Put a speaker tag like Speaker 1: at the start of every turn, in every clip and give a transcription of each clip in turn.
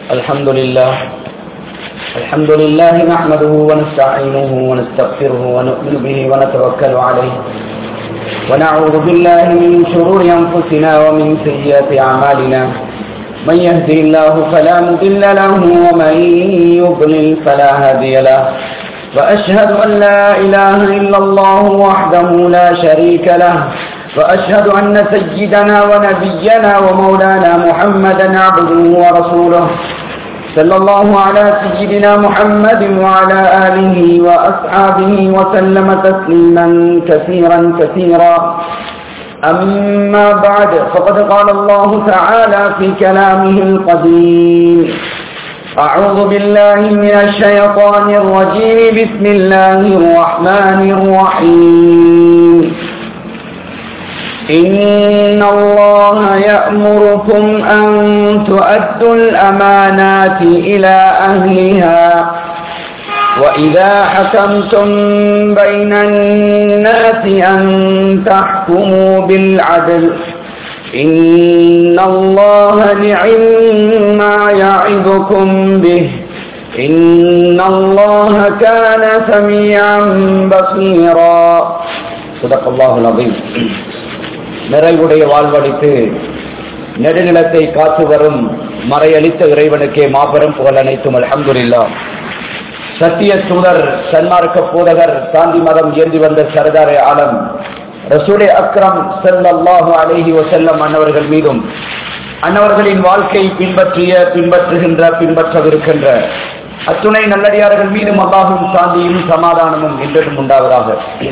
Speaker 1: الحمد لله الحمد لله نحمده ونستعينه ونستغفره ونؤمن به ونتوكل عليه ونعوذ بالله من شرور أنفسنا ومن سيئات أعمالنا من يهدي الله فلا مضل له ومن يضلل فلا هادي له وأشهد أن لا إله إلا الله وحده لا شريك له وأشهد أن سيدنا ونبينا ومولانا محمدا عبده ورسوله صلى الله على سيدنا محمد وعلى آله وأصحابه وسلم تسليما كثيرا كثيرا أما بعد فقد قال الله تعالى في كلامه القديم أعوذ بالله من الشيطان الرجيم بسم الله الرحمن الرحيم إن الله يأمركم أن تؤدوا الأمانات إلى أهلها وإذا حكمتم بين الناس أن تحكموا بالعدل إن الله نعم ما يعظكم به إن الله كان سميعا بصيرا صدق الله العظيم நிறைவுடைய வாழ்வழித்து நெடுநிலத்தை காத்து வரும் மறையளித்த இறைவனுக்கே மாபெரும் புகழ் அனைத்தும் அல்ஹம்துலில்லா சத்திய தூதர் சன்மார்க்க போதகர் சாந்தி மதம் ஏந்தி வந்த சரதாரே ஆலம் ரசூலே அக்ரம் செல்லல்லாஹு அலேஹி வசல்லம் அன்னவர்கள் மீதும் அன்னவர்களின் வாழ்க்கை பின்பற்றிய பின்பற்றுகின்ற பின்பற்றவிருக்கின்ற அத்துணை நல்லடியார்கள் மீதும் அல்லாஹும் சாந்தியும் சமாதானமும் என்றும் உண்டாவதாக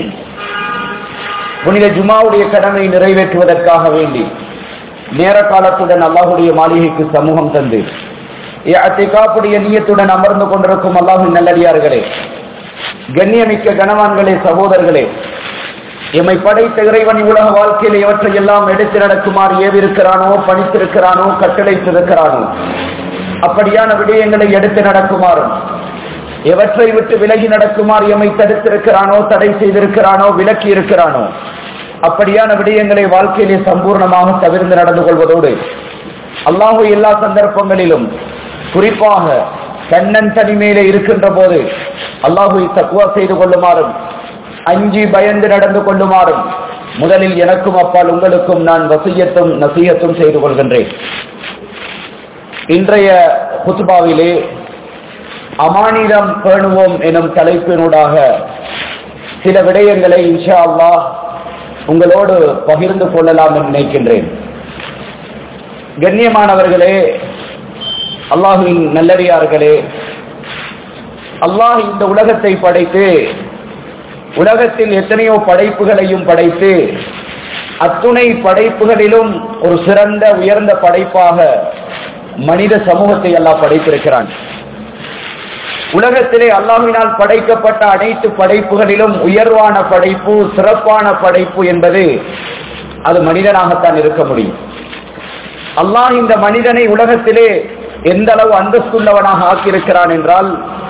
Speaker 1: புனித ஜுமாவுடைய கடமை நிறைவேற்றுவதற்காக வேண்டி நேர காலத்துடன் அல்லாஹுடைய மாளிகைக்கு சமூகம் தந்து அத்திகாப்புடைய நீயத்துடன் அமர்ந்து கொண்டிருக்கும் அல்லாஹின் நல்லடியார்களே கண்ணியமிக்க கனவான்களே சகோதரர்களே எம்மை படைத்த இறைவன் உலக வாழ்க்கையில் இவற்றை எல்லாம் எடுத்து நடக்குமாறு ஏவிருக்கிறானோ பணித்திருக்கிறானோ கட்டளைத்திருக்கிறானோ அப்படியான விடயங்களை எடுத்து நடக்குமாறும் எவற்றை விட்டு விலகி நடக்குமாறு எம்மை தடுத்திருக்கிறானோ தடை செய்திருக்கிறானோ விலக்கி இருக்கிறானோ அப்படியான விடயங்களை வாழ்க்கையிலே சம்பூர்ணமாக தவிர்த்து நடந்து கொள்வதோடு அல்லாஹு எல்லா சந்தர்ப்பங்களிலும் குறிப்பாக தன்னன் தனிமையிலே இருக்கின்ற போது அல்லாஹுவை தக்குவா செய்து கொள்ளுமாறும் அஞ்சி பயந்து நடந்து கொள்ளுமாறும் முதலில் எனக்கும் அப்பால் உங்களுக்கும் நான் வசியத்தும் நசீகத்தும் செய்து கொள்கின்றேன் இன்றைய குத்துபாவிலே அமானிதம் பேணுவோம் எனும் தலைப்பினூடாக சில விடயங்களை இன்ஷா அல்லா உங்களோடு பகிர்ந்து கொள்ளலாம் என்று நினைக்கின்றேன் கண்ணியமானவர்களே அல்லாஹுவின் நல்லடியார்களே அல்லாஹ் இந்த உலகத்தை படைத்து உலகத்தில் எத்தனையோ படைப்புகளையும் படைத்து அத்துணை படைப்புகளிலும் ஒரு சிறந்த உயர்ந்த படைப்பாக மனித சமூகத்தை அல்லாஹ் படைத்திருக்கிறான் உலகத்திலே அல்லாஹினால் படைக்கப்பட்ட அனைத்து படைப்புகளிலும் உயர்வான படைப்பு சிறப்பான படைப்பு என்பது அது மனிதனாகத்தான் இருக்க முடியும் அல்லாஹ் இந்த மனிதனை உலகத்திலே எந்த அளவு அந்தஸ்துள்ளவனாக ஆக்கியிருக்கிறான் என்றால்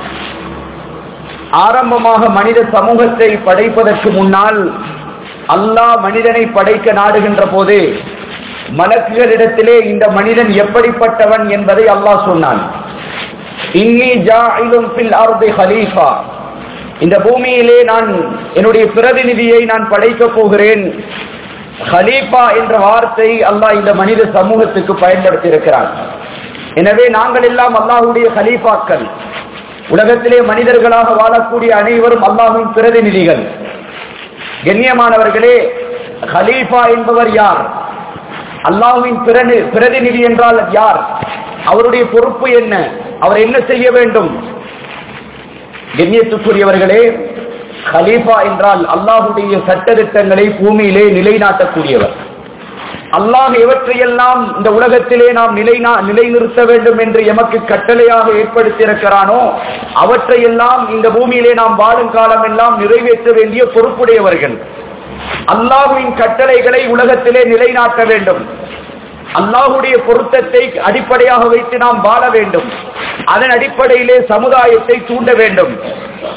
Speaker 1: ஆரம்பமாக மனித சமூகத்தை படைப்பதற்கு முன்னால் அல்லாஹ் மனிதனை படைக்க நாடுகின்ற போது மலக்குகளிடத்திலே இந்த மனிதன் எப்படிப்பட்டவன் என்பதை அல்லாஹ் சொன்னான் இன்னி ஜாயிலும் பில் அர்தி ஹலீஃபா இந்த பூமியிலே நான் என்னுடைய பிரதிநிதியை நான் படைக்கப் போகிறேன் ஹலீஃபா என்ற வார்த்தை அல்லாஹ் இந்த மனித சமூகத்துக்கு பயன்படுத்தி இருக்கிறான் எனவே நாங்கள் எல்லாம் அல்லாஹுடைய ஹலீஃபாக்கள் உலகத்திலே மனிதர்களாக வாழக்கூடிய அனைவரும் அல்லாஹின் பிரதிநிதிகள் கண்ணியமானவர்களே ஹலீஃபா என்பவர் யார் அல்லாஹுவின் பிரதிநிதி என்றால் யார் அவருடைய பொறுப்பு என்ன அவர் என்ன செய்ய வேண்டும் கண்ணியத்துக்குரியவர்களே ஹலீஃபா என்றால் அல்லாஹுடைய சட்டத்திட்டங்களை பூமியிலே நிலைநாட்டக்கூடியவர் அல்லாஹ் எவற்றையெல்லாம் இந்த உலகத்திலே நாம் நிலைநா நிலைநிறுத்த வேண்டும் என்று எமக்கு கட்டளையாக ஏற்படுத்தியிருக்கிறானோ அவற்றையெல்லாம் இந்த பூமியிலே நாம் வாழும் காலம் எல்லாம் நிறைவேற்ற வேண்டிய பொறுப்புடையவர்கள் அல்லாஹுவின் கட்டளைகளை உலகத்திலே நிலைநாட்ட வேண்டும் அல்லாஹுடைய பொருத்தத்தை அடிப்படையாக வைத்து நாம் வாழ வேண்டும் அதன் அடிப்படையிலே சமுதாயத்தை தூண்ட வேண்டும்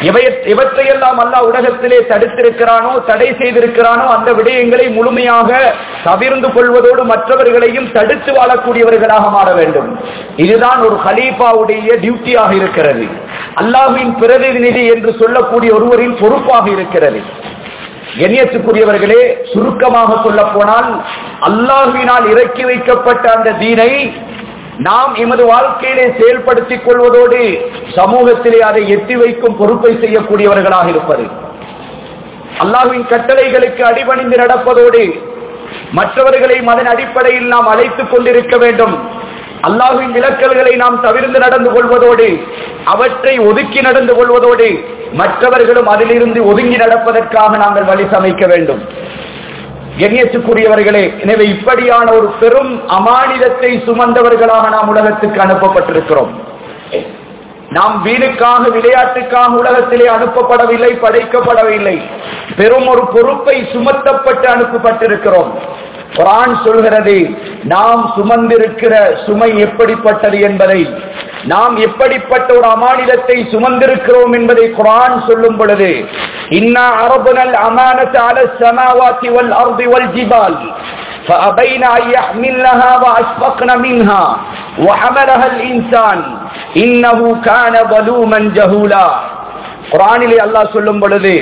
Speaker 1: எவை- எவற்றையெல்லாம் அல்லாஹ் உலகத்திலே தடுத்திருக்கிறானோ தடை செய்திருக்கிறானோ அந்த விடயங்களை முழுமையாக தவிர்ந்து கொள்வதோடு மற்றவர்களையும் தடுத்து வாழக்கூடியவர்களாக மாற வேண்டும் இதுதான் ஒரு ஹலீஃபாவுடைய டியூட்டியாக இருக்கிறது அல்லாஹ்வின் பிரதிநிதி என்று சொல்லக்கூடிய ஒருவரின் பொறுப்பாக இருக்கிறது கண்ணியத்துக்குரியவர்களே சுருக்கமாக சொல்ல போனால் அல்லாஹ்வினால் இறக்கி வைக்கப்பட்ட அந்த தீனை நாம் எமது வாழ்க்கையிலே செயல்படுத்திக் கொள்வதோடு சமூகத்திலே அதை எட்டி வைக்கும் பொறுப்பை செய்யக்கூடியவர்களாக இருப்பது அல்லாஹ்வின் கட்டளைகளுக்கு அடிபணிந்து நடப்பதோடு மற்றவர்களையும் அதன் அடிப்படையில் நாம் அழைத்துக் கொண்டிருக்க வேண்டும் அல்லாஹ்வின் விலக்கல்களை நாம் தவிர்த்து நடந்து கொள்வதோடு அவற்றை ஒதுக்கி நடந்து கொள்வதோடு மற்றவர்களும் அதிலிருந்து ஒதுங்கி நடப்பதற்காக நாங்கள் வழி சமைக்க வேண்டும் கண்ணியத்துக்குரியவர்களே எனவே இப்படியான ஒரு பெரும் அமானிதத்தை சுமந்தவர்களாக நாம் உலகத்துக்கு அனுப்பப்பட்டிருக்கிறோம் நாம் வீணுக்காக விளையாட்டுக்காக உலகத்திலே அனுப்பப்படவில்லை படைக்கப்படவில்லை பெரும் ஒரு பொறுப்பை சுமத்தப்பட்டு அனுப்பப்பட்டிருக்கிறோம் குரான் சொல்கிறது நாம் சுமந்திருக்கிற சுமை எப்படிப்பட்டது என்பதை நாம் எப்படிப்பட்ட ஒரு அமானிதத்தை சுமந்திருக்கிறோம் என்பதை குரான் சொல்லும் பொழுது இன்னா அரபுனல் அமானத் அல சமாவாத்தி வல் அர்தி வல் ஜிபால் فأبين أن يحملنها وأشفقن منها وحملها الإنسان إنه كان ظلوما جهولا குரானிலே அல்லாஹ் சொல்லும் பொழுது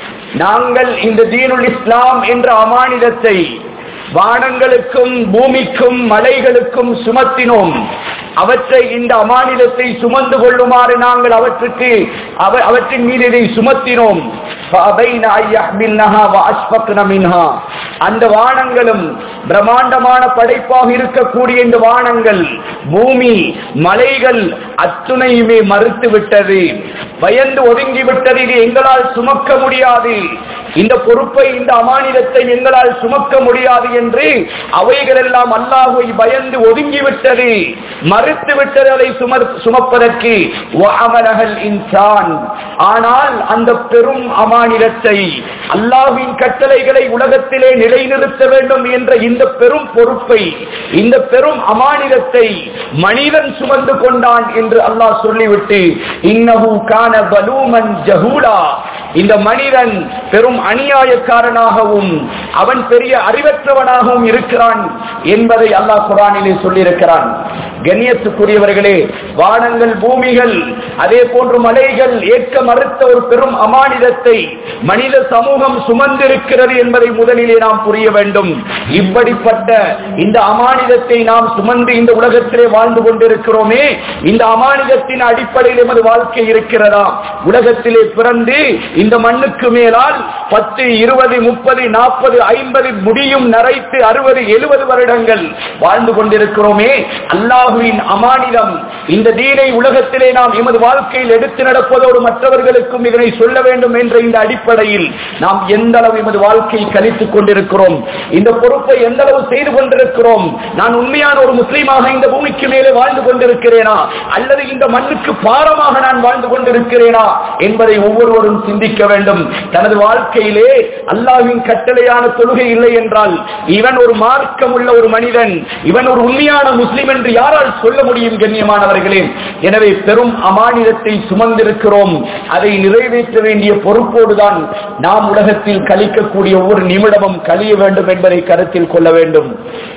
Speaker 1: நாங்கள் இந்த தீனுல் இஸ்லாம் என்ற அமானிதத்தை வானங்களுக்கும் பூமிக்கும் மலைகளுக்கும் சுமத்தினோம் அவற்றை இந்த அமானிதத்தை சுமந்து கொள்ளுமாறு நாங்கள் அவற்றுக்கு அவ- அவற்றின் மீது இதை சுமத்தினோம் فأبين أن يحملنها وأشفقن منها. அந்த வானங்களும் பிரம்மாண்டமான படைப்பாக இருக்கக்கூடிய இந்த வானங்கள் பூமி மலைகள் அத்துணையுமே மறுத்து விட்டது பயந்து ஒதுங்கி விட்டது இது எங்களால் சுமக்க முடியாது இந்த பொறுப்பை இந்த அமானிதத்தை எங்களால் சுமக்க முடியாது என்று அவைகளெல்லாம் அல்லாஹுவை பயந்து ஒதுங்கி விட்டது மறுத்து விட்டது அதை சுமர் சுமப்பதற்கு வஅமலஹல் இன்சான் ஆனால் அந்த பெரும் அமானிதத்தை அல்லாஹ்வின் கட்டளைகளை உலகத்திலே நிலைநிறுத்த வேண்டும் என்ற இந்த பெரும் பொறுப்பை இந்த பெரும் அமானிதத்தை மனிதன் சுமந்து கொண்டான் என்று அல்லாஹ் சொல்லிவிட்டு இன்னஹு கான பலூமன் ஜஹூலா இந்த மனிதன் பெரும் அநியாயக்காரனாகவும் அவன் பெரிய அறிவற்றவனாகவும் இருக்கிறான் என்பதை அல்லாஹ் குரானிலே சொல்லியிருக்கிறான் கண்ணியத்துக்குரியவர்களே வானங்கள் பூமிகள் அதே போன்று மலைகள் ஏற்க மறுத்த ஒரு பெரும் அமானிதத்தை மனித சமூகம் சுமந்திருக்கிறது என்பதை முதலிலே நாம் புரிய வேண்டும் இப்படிப்பட்ட இந்த அமானிதத்தை நாம் சுமந்து இந்த உலகத்திலே வாழ்ந்து கொண்டிருக்கிறோமே இந்த அமானிதத்தின் அடிப்படையில் எமது வாழ்க்கை இருக்கிறதா உலகத்திலே பிறந்து இந்த மண்ணுக்கு மேலால் பத்து இருபது முப்பது நாற்பது ஐம்பது முடியும் நரைத்து அறுபது எழுபது வருடங்கள் வாழ்ந்து கொண்டிருக்கிறோமே அல்லாஹுவின் அமானிதம் இந்த தீனை உலகத்திலே நாம் எமது வாழ்க்கையில் எடுத்து நடப்பதோடு மற்றவர்களுக்கும் இதனை சொல்ல வேண்டும் என்ற இந்த அடிப்படையில் நாம் எந்த அளவு எமது வாழ்க்கையை கழித்துக் கொண்டிருக்கிறோம் இந்த பொறுப்பை எந்த அளவு செய்து கொண்டிருக்கிறோம் நான் உண்மையான ஒரு முஸ்லீமாக இந்த பூமிக்கு மேலே வாழ்ந்து கொண்டிருக்கிறேனா அல்லது இந்த மண்ணுக்கு பாரமாக நான் வாழ்ந்து கொண்டிருக்கிறேனா என்பதை ஒவ்வொருவரும் சிந்திக்க வேண்டும் தனது வாழ்க்கையிலே அல்லாஹ்வின் கட்டளையான தொழுகை இல்லை என்றால் இவன் ஒரு மார்க்கம் உள்ள ஒரு மனிதன் இவன் ஒரு உண்மையான முஸ்லிம் என்று யாரால் சொல்ல முடியும் கண்ணியமானவர்களே எனவே பெரும் அமானிதத்தை சுமந்திருக்கிறோம் அதை நிறைவேற்ற வேண்டிய பொறுப்போடுதான் நாம் உலகத்தில் கழிக்கக்கூடிய ஒவ்வொரு நிமிடமும் கழிய வேண்டும் என்பதை கருத்தில் கொள்ள வேண்டும்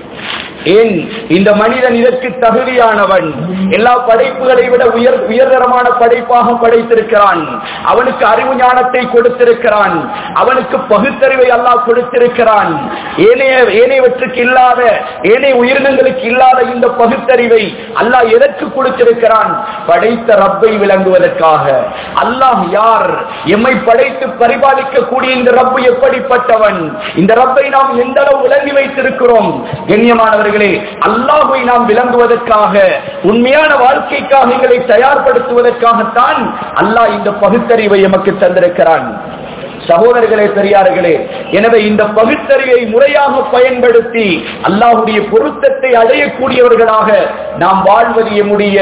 Speaker 1: ஏன் இந்த மனிதன் இதற்கு தகுதியானவன் எல்லா படைப்புகளை விட உயர் உயர்தரமான படைப்பாக படைத்திருக்கிறான் அவனுக்கு அறிவு ஞானத்தை கொடுத்திருக்கிறான் அவனுக்கு பகுத்தறிவை அல்லாஹ் கொடுத்திருக்கிறான் ஏனைய ஏனையவற்றுக்கு இல்லாத ஏனைய உயிரினங்களுக்கு இல்லாத இந்த பகுத்தறிவை அல்லாஹ் எதற்கு கொடுத்திருக்கிறான் படைத்த ரப்பை விளங்குவதற்காக அல்லாஹ் யார் எம்மை படைத்து பரிபாலிக்கக்கூடிய இந்த ரப்பு எப்படிப்பட்டவன் இந்த ரப்பை நாம் எந்த அளவு விளங்கி வைத்திருக்கிறோம் கண்ணியமானவர்களே அல்லாஹுவை நாம் விளங்குவதற்காக உண்மையான வாழ்க்கைக்காக எங்களை தயார்படுத்துவதற்காகத்தான் அல்லாஹ் இந்த பகுத்தறிவை எமக்கு தந்திருக்கிறான் சகோதரர்களே பெரியார்களே எனவே இந்த பகுத்தறிவை முறையாக பயன்படுத்தி அல்லாஹுடைய பொருத்தத்தை அடையக்கூடியவர்களாக நாம் வாழ்வது எம்முடைய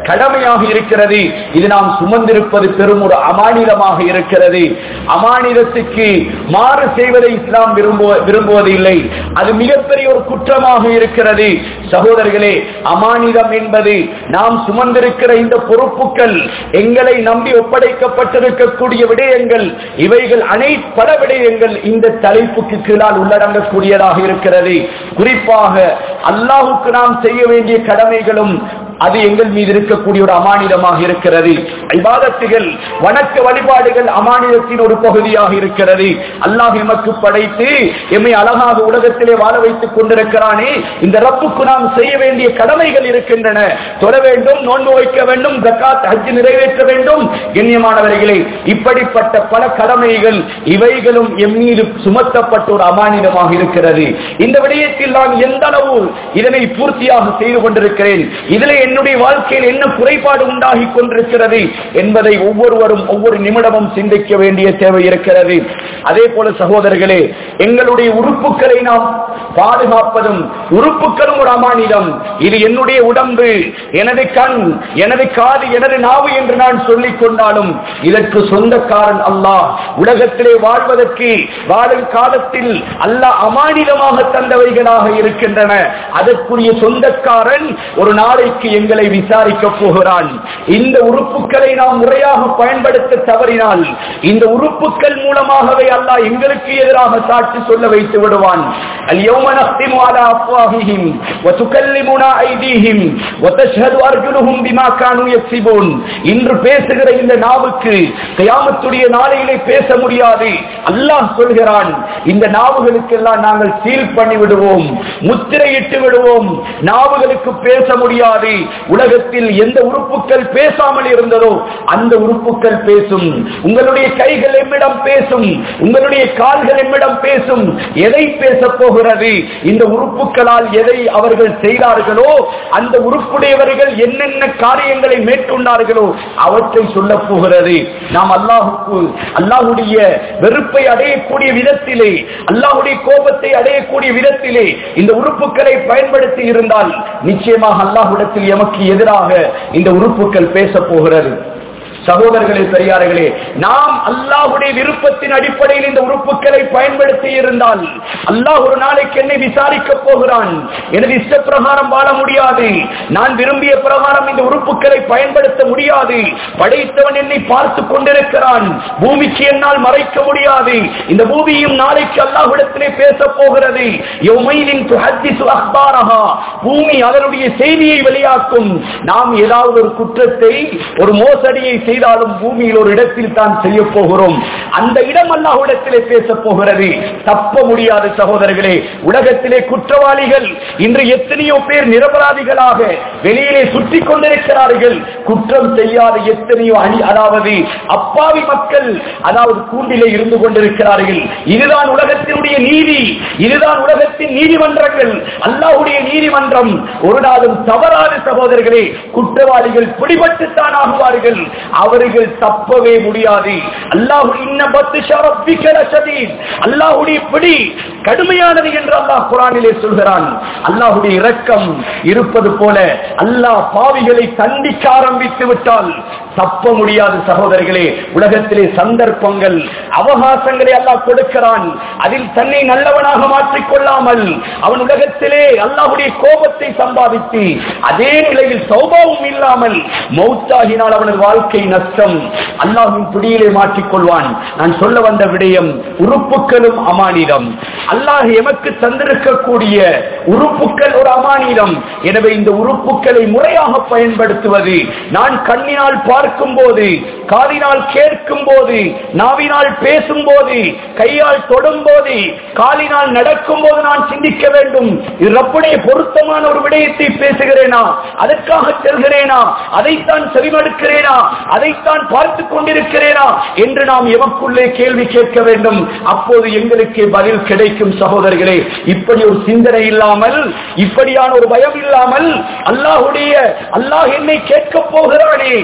Speaker 1: கடமையாக இருக்கிறது இது நாம் சுமந்திருப்பது பெரும் ஒரு அமானிதமாக இருக்கிறது அமானிதத்துக்கு மாறு செய்வதை இஸ்லாம் விரும்புவ விரும்புவதில்லை அது மிகப்பெரிய ஒரு குற்றமாக இருக்கிறது சகோதரர்களே அமானிதம் என்பது நாம் சுமந்திருக்கிற இந்த பொறுப்புகள் எங்களை நம்பி ஒப்படைக்கப்பட்டிருக்கக்கூடிய விடயங்கள் இவைகள் அனைத்து பல விடயங்கள் இந்த தலைப்புக்கு கீழால் உள்ளடங்கக்கூடியதாக இருக்கிறது குறிப்பாக அல்லாஹுக்கு நாம் செய்ய வேண்டிய கடமைகளும் அது எங்கள் மீது இருக்கக்கூடிய ஒரு அமானிதமாக இருக்கிறது இபாதத்துகள் வணக்க வழிபாடுகள் அமானிதத்தின் ஒரு பகுதியாக இருக்கிறது அல்லாஹ் எமக்கு படைத்து எம்மை அழகாக உலகத்திலே வாழ வைத்துக் கொண்டிருக்கிறானே இந்த ரப்புக்கு நாம் செய்ய வேண்டிய கடமைகள் இருக்கின்றன தொழ வேண்டும் நோன்பு வைக்க வேண்டும் ஜக்காத் ஹஜ் நிறைவேற்ற வேண்டும் கண்ணியமானவர்களே இப்படிப்பட்ட பல கடமைகள் இவைகளும் எம் மீது சுமத்தப்பட்ட ஒரு அமானிதமாக இருக்கிறது இந்த விடயத்தில் நான் எந்த அளவு இதனை பூர்த்தியாக செய்து கொண்டிருக்கிறேன் இதில் என்னுடைய வாழ்க்கையில் என்ன குறைபாடு உண்டாகி கொண்டிருக்கிறது என்பதை ஒவ்வொருவரும் ஒவ்வொரு நிமிடமும் சிந்திக்க வேண்டிய தேவை இருக்கிறது அதே போல சகோதரர்களே எங்களுடைய உறுப்புகளை நாம் பாதுகாப்பதும் உறுப்புகளும் ஒரு அமானிதம் இது என்னுடைய உடம்பு எனது கண் எனது காது எனது நாவு என்று நான் சொல்லிக் கொண்டாலும் இதற்கு சொந்தக்காரன் அல்லாஹ் உலகத்திலே வாழ்வதற்கு வாழும் காலத்தில் அல்லாஹ் அமானிதமாக தந்தவைகளாக இருக்கின்றன அதற்குரிய சொந்தக்காரன் ஒரு நாளைக்கு எங்களை விசாரிக்க போகிறான் இந்த உறுப்புகளை நாம் முறையாக பயன்படுத்த தவறினால் இந்த உறுப்புகள் மூலமாகவே அல்லாஹ் எங்களுக்கு எதிராக சாட்சி சொல்ல வைத்து விடுவான் اليوم نختم على أفواههم وتكلمنا أيديهم وتشهد أرجلهم بما كانوا يكسبون இன்று பேசுகிற இந்த நாவுக்கு கயாமத்துடைய நாளையிலே பேச முடியாது அல்லாஹ் சொல்கிறான் இந்த நாவுகளுக்கெல்லாம் நாங்கள் சீல் பண்ணி விடுவோம் முத்திரையிட்டு விடுவோம் நாவுகளுக்கு பேச முடியாது உலகத்தில் எந்த உறுப்புகள் பேசாமல் இருந்ததோ அந்த உறுப்புகள் பேசும் உங்களுடைய கைகள் எம்மிடம் பேசும் உங்களுடைய கால்கள் எம்மிடம் பேசும் எதை பேச போகிறது இந்த உறுப்புகளால் எதை அவர்கள் செய்தார்களோ அந்த உறுப்புடையவர்கள் என்னென்ன காரியங்களை மேற்கொண்டார்களோ அவற்றை சொல்ல போகிறது நாம் அல்லாஹுக்கு அல்லாஹுடைய வெறுப்பை அடையக்கூடிய விதத்திலே அல்லாஹுடைய கோபத்தை அடையக்கூடிய விதத்திலே இந்த உறுப்புகளை பயன்படுத்தி இருந்தால் நிச்சயமாக அல்லாஹுடத்தில் எமக்கு எதிராக இந்த உறுப்புகள் பேச போகிறது சகோதரர்களே பெரியார்களே நாம் அல்லாஹுடைய விருப்பத்தின் அடிப்படையில் இந்த உறுப்புகளை பயன்படுத்தி இருந்தால் அல்லாஹ் ஒரு நாளைக்கு என்னை விசாரிக்க போகிறான் எனது இஷ்ட பிரகாரம் வாழ முடியாது நான் விரும்பிய பிரகாரம் இந்த உறுப்புகளை பயன்படுத்த முடியாது படைத்தவன் என்னை பார்த்து கொண்டிருக்கிறான் பூமிக்கு என்னால் மறைக்க முடியாது இந்த பூமியும் நாளைக்கு அல்லாஹ்விடத்திலே பேச போகிறது யௌமைனின் துஹத்திசு அக்பாரஹா பூமி அதனுடைய செய்தியை வெளியாக்கும் நாம் ஏதாவது ஒரு குற்றத்தை ஒரு மோசடியை செய்தாலும் பூமியில் ஒரு இடத்தில் தான் செய்ய போகிறோம் அந்த இடம் அல்லாஹ்விடத்திலே பேச போகிறது தப்ப முடியாது சகோதரர்களே உலகத்திலே குற்றவாளிகள் இன்று எத்தனையோ பேர் நிரபராதிகளாக வெளியிலே சுற்றி கொண்டிருக்கிறார்கள் குற்றம் செய்யாத எத்தனையோ அணி அதாவது அப்பாவி மக்கள் அதாவது கூண்டிலே இருந்து கொண்டிருக்கிறார்கள் இதுதான் உலகத்தினுடைய நீதி இதுதான் உலகத்தின் நீதிமன்றங்கள் அல்லாஹ்வுடைய நீதிமன்றம் ஒரு நாளும் தவறாத சகோதரர்களே குற்றவாளிகள் பிடிபட்டுத்தான் ஆகுவார்கள் அவர்கள் தப்பவே முடியாது அல்லாஹ் இன்ன பத்து ஷரப்பிக்கல சதீத் அல்லாஹ்வுடைய பிடி கடுமையானது என்று அல்லாஹ் குரானிலே சொல்கிறான் அல்லாஹ்வுடைய இரக்கம் இருப்பது போல அல்லாஹ் பாவிகளை தண்டிக்க ஆரம்பித்து விட்டால் தப்ப முடியாது சகோதரர்களே உலகத்திலே சந்தர்ப்பங்கள் அவகாசங்களை அல்லாஹ் கொடுக்கிறான் அதில் தன்னை நல்லவனாக மாற்றிக் கொள்ளாமல் அவன் உலகத்திலே அல்லாஹ்வுடைய கோபத்தை சம்பாதித்து அதே நிலையில் சௌபாவும் இல்லாமல் மௌத்தாகினால் அவனது வாழ்க்கை நஷ்டம் அல்லாஹின் பிடியிலே மாற்றிக் கொள்வான் நான் சொல்ல வந்த விடயம் உறுப்புகளும் அமானிதம் அல்லாஹ் எமக்கு தந்திருக்கக்கூடிய உறுப்புகள் ஒரு அமானிதம் எனவே இந்த உறுப்புகளை முறையாக பயன்படுத்துவது நான் கண்ணினால் பார்க்கும் போது காதினால் கேட்கும் போது நாவினால் பேசும் போது கையால் தொடும் போது காலினால் நடக்கும் போது நான் சிந்திக்க வேண்டும் இது ரப்புடைய பொருத்தமான ஒரு விடயத்தை பேசுகிறேனா அதற்காக செல்கிறேனா அதைத்தான் செவிமடுக்கிறேனா அதைத்தான் பார்த்து கொண்டிருக்கிறேனா என்று நாம் எமக்குள்ளே கேள்வி கேட்க வேண்டும் அப்போது எங்களுக்கு பதில் கிடைக்கும் சகோதரர்களே இப்படி ஒரு சிந்தனை இல்லாமல் இப்படியான ஒரு பயம் இல்லாமல் அல்லாஹுடைய அல்லாஹ் என்னை கேட்க போகிறானே அந்த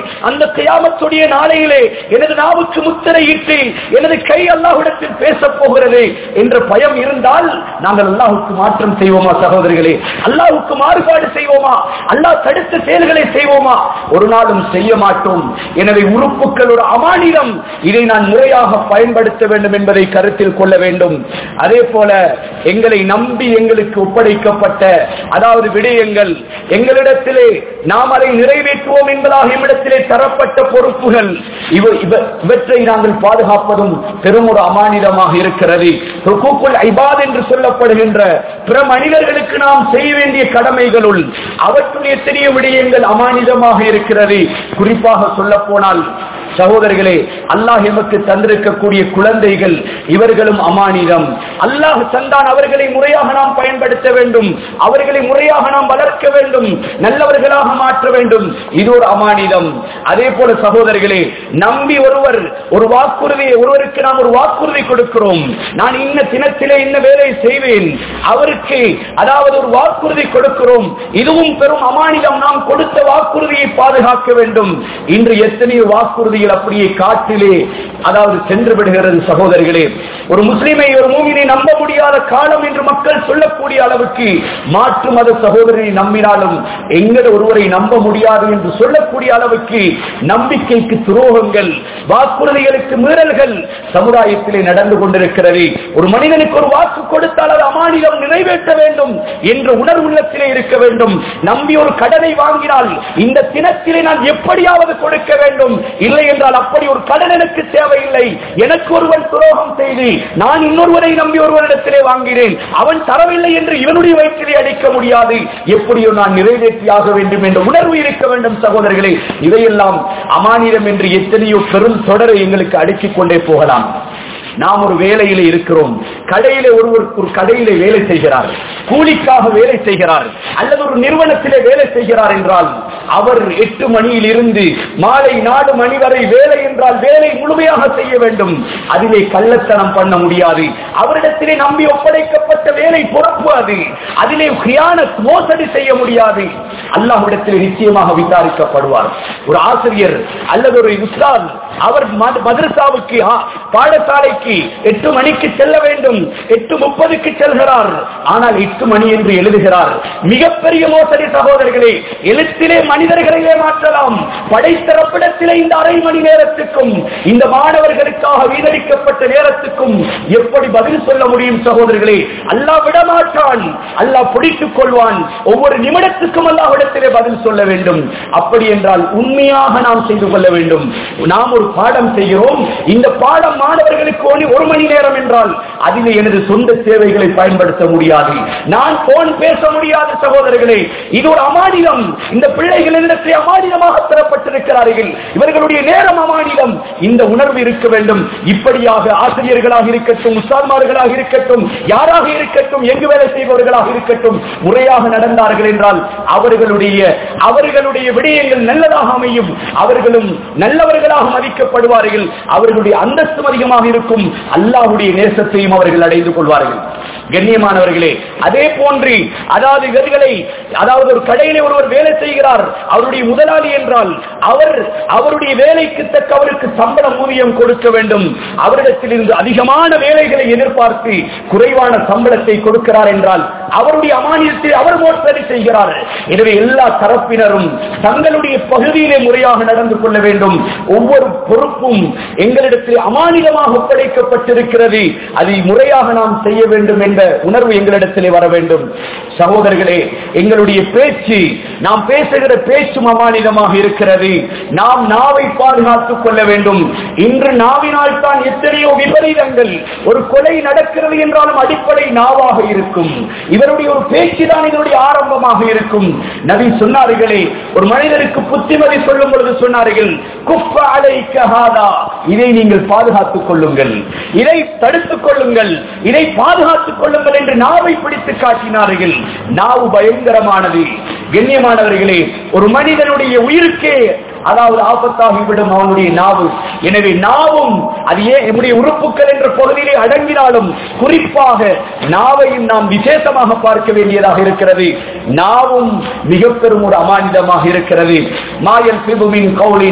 Speaker 2: இந்த கியாமத்துடைய நாளையிலே எனது நாவுக்கு முத்திரையிட்டு எனது கை அல்லாஹ்விடத்தில் பேசப் போகிறது என்ற பயம் இருந்தால் நாங்கள் அல்லாஹுக்கு மாற்றம் செய்வோமா சகோதரிகளே அல்லாஹுக்கு மாறுபாடு செய்வோமா அல்லாஹ் தடுத்த செயல்களை செய்வோமா ஒரு நாளும் செய்ய மாட்டோம் எனவே உறுப்புகள் ஒரு அமானிதம் இதை நான் முறையாக பயன்படுத்த வேண்டும் என்பதை கருத்தில் கொள்ள வேண்டும் அதே போல எங்களை நம்பி எங்களுக்கு ஒப்படைக்கப்பட்ட அதாவது விடயங்கள் எங்களிடத்திலே நாம் அதை நிறைவேற்றுவோம் என்பதாக எம்மிடத்திலே தரப்பட்ட பொறுப்புகள் இவ- இவ- இவற்றை நாங்கள் பாதுகாப்பதும் பெரும் ஒரு அமானிதமாக இருக்கிறது ருக்கூக்குல் ஐபாத் என்று சொல்லப்படுகின்ற பிற மனிதர்களுக்கு நாம் செய்ய வேண்டிய கடமைகளுள் அவற்றுடைய எத்தனைய விடயங்கள் அமானிதமாக இருக்கிறது குறிப்பாக சொல்ல போனால் சகோதரர்களே அல்லாஹ் எமக்கு தந்திருக்கக்கூடிய குழந்தைகள் இவர்களும் அமானிதம் அல்லாஹ் தந்தான் அவர்களை முறையாக நாம் பயன்படுத்த வேண்டும் அவர்களை முறையாக நாம் வளர்க்க வேண்டும் நல்லவர்களாக மாற்ற வேண்டும் இது ஒரு அமானிதம் அதே போல சகோதரர்களே நம்பி ஒருவர் ஒரு வாக்குறுதியை ஒருவருக்கு நாம் ஒரு வாக்குறுதி கொடுக்கிறோம் நான் இன்ன தினத்திலே இன்ன வேலை செய்வேன் அவருக்கு அதாவது ஒரு வாக்குறுதி கொடுக்கிறோம் இதுவும் பெரும் அமானிதம் நாம் கொடுத்த வாக்குறுதியை பாதுகாக்க வேண்டும் இன்று எத்தனையோ வாக்குறுதிகள் அப்படியே காற்றிலே அதாவது சென்று விடுகிறது சகோதரிகளே ஒரு முஸ்லிமை ஒரு மூமினை நம்ப முடியாத காலம் என்று மக்கள் சொல்லக்கூடிய அளவுக்கு மாற்று மத சகோதரனை நம்பினாலும் எங்கட ஒருவரை நம்ப முடியாது என்று சொல்லக்கூடிய அளவுக்கு நம்பிக்கைக்கு துரோகங்கள் வாக்குறுதிகளுக்கு மீறல்கள் சமுதாயத்திலே நடந்து கொண்டிருக்கிறது ஒரு மனிதனுக்கு ஒரு வாக்கு கொடுத்தால் அது அமானிதம் நிறைவேற்ற வேண்டும் என்ற உணர்வுள்ளத்திலே இருக்க வேண்டும் நம்பி ஒரு கடனை வாங்கினால் இந்த தினத்திலே நான் எப்படியாவது கொடுக்க வேண்டும் இல்லை என்றால் அப்படி ஒரு கடன் எனக்கு தேவையில்லை எனக்கு ஒருவன் துரோகம் செய்து நான் இன்னொருவரை நம்பி ஒருவரிடத்திலே வாங்கினேன் அவன் தரவில்லை என்று இவனுடைய வயிற்றிலே அடிக்க முடியாது எப்படியோ நான் நிறைவேற்றியாக வேண்டும் என்ற உணர்வு இருக்க வேண்டும் சகோதரர்களே இதையெல்லாம் அமானிதம் என்று எத்தனையோ பெரும் தொடரை எங்களுக்கு அடுக்கிக் கொண்டே போகலாம் நாம் ஒரு வேலையில இருக்கிறோம் கடையில ஒருவர் ஒரு கடையில வேலை செய்கிறார் கூலிக்காக வேலை செய்கிறார் அல்லது ஒரு நிறுவனத்திலே வேலை செய்கிறார் என்றால் அவர் எட்டு மணியில் இருந்து மாலை நாலு மணி வரை வேலை என்றால் வேலை முழுமையாக செய்ய வேண்டும் அதிலே கள்ளத்தனம் பண்ண முடியாது அவரிடத்திலே நம்பி ஒப்படைக்கப்பட்ட வேலை பொறுப்பு அது அதிலே கிரியான மோசடி செய்ய முடியாது அல்லாஹ்விடத்தில் நிச்சயமாக விசாரிக்கப்படுவார் ஒரு ஆசிரியர் அல்லது ஒரு உஸ்தாத் அவர் மத- மதரசாவுக்கு ஆ, பாடசாலைக்கு எட்டு மணிக்கு செல்ல வேண்டும் எட்டு முப்பதுக்கு செல்கிறார் ஆனால் எட்டு மணி என்று எழுதுகிறார் மிகப்பெரிய மோசடி சகோதரர்களே எழுத்திலே மனிதர்களையே மாற்றலாம் படைத்தரப்பிடத்திலே இந்த அரை மணி நேரத்துக்கும் இந்த மாணவர்களுக்காக வீதளிக்கப்பட்ட நேரத்துக்கும் எப்படி பதில் சொல்ல முடியும் சகோதரர்களே அல்லாஹ் விடமாட்டான் அல்லாஹ் பிடித்துக் கொள்வான் ஒவ்வொரு நிமிடத்துக்கும் அல்லாஹ்விடத்திலே பதில் சொல்ல வேண்டும் அப்படி என்றால் உண்மையாக நாம் செய்து கொள்ள வேண்டும் நாம் ஒரு பாடம் செய்கிறோம் இந்த பாடம் மாணவர்களுக்கு ஒளி ஒரு மணி நேரம் என்றால் அதிலே எனது சொந்த சேவைகளை பயன்படுத்த முடியாது நான் போன் பேச முடியாது சகோதரர்களே இது ஒரு அமானிதம் இந்த பிள்ளைகள் இடத்திலே அமானிதமாக தரப்பட்டிருக்கிறார்கள் இவர்களுடைய நேரம் அமானிதம் இந்த உணர்வு இருக்க வேண்டும் இப்படியாக ஆசிரியர்களாக இருக்கட்டும் உஸ்தான்மார்களாக இருக்கட்டும் யாராக இருக்கட்டும் எங்கு வேலை செய்பவர்களாக இருக்கட்டும் முறையாக நடந்தார்கள் என்றால் அவர்களுடைய அவர்களுடைய விடயங்கள் நல்லதாக அமையும் அவர்களும் நல்லவர்களாக மதிக்கப்படுவார்கள் அவர்களுடைய அந்தஸ்தும் அதிகமாக இருக்கும் அல்லாஹ்வுடைய நேசத்தையும் அவர்கள் அடைந்து கொள்வார்கள் கண்ணியமானவர்களே அதே போன்று அதாவது இவர்களை அதாவது ஒரு கடையிலே ஒருவர் வேலை செய்கிறார் அவருடைய முதலாளி என்றால் அவர் அவருடைய வேலைக்கு தக்க அவருக்கு சம்பள ஊதியம் கொடுக்க வேண்டும் அவரிடத்தில் இருந்து அதிகமான வேலைகளை எதிர்பார்த்து குறைவான சம்பளத்தை கொடுக்கிறார் என்றால் அவருடைய அமானியத்தை அவர் மோசடி செய்கிறார் எனவே எல்லா தரப்பினரும் தங்களுடைய பகுதியிலே முறையாக நடந்து கொள்ள வேண்டும் ஒவ்வொரு பொறுப்பும் எங்களிடத்தில் அமானிதமாக ஒப்படைக்கப்பட்டிருக்கிறது அதை முறையாக நாம் செய்ய வேண்டும் என்ற உணர்வு எங்களிடத்திலே வர வேண்டும் சகோதரர்களே எங்களுடைய பேச்சு நாம் பேசுகிற பேச்சும் அமானிதமாக இருக்கிறது நாம் நாவை பாதுகாத்துக் கொள்ள வேண்டும் இன்று நாவினால் தான் எத்தனையோ விபரீதங்கள் ஒரு கொலை நடக்கிறது என்றாலும் அடிப்படை நாவாக இருக்கும் இவருடைய ஒரு பேச்சு தான் இதனுடைய ஆரம்பமாக இருக்கும் நபி சொன்னார்களே ஒரு மனிதருக்கு புத்திமதி சொல்லும் பொழுது சொன்னார்கள் குப்ப அலைக்க ஹாதா இதை நீங்கள் பாதுகாத்துக் கொள்ளுங்கள் இதை தடுத்துக் கொள்ளுங்கள் இதை பாதுகாத்துக் கொள்ளுங்கள் என்று நாவை பிடித்து காட்டினார்கள் நாவு பயங்கரமானது கண்ணியமானவர்களே ஒரு மனிதனுடைய உயிருக்கே அதாவது ஆபத்தாகிவிடும் அவனுடைய நாவு எனவே நாவும் அது ஏன் நம்முடைய உறுப்புகள் என்ற பகுதியிலே அடங்கினாலும் குறிப்பாக நாவையும் நாம் விசேஷமாக பார்க்க வேண்டியதாக இருக்கிறது நாவும் மிக பெரும் ஒரு அமானிதமாக இருக்கிறது மாயல் பிபுவின் கவுலின்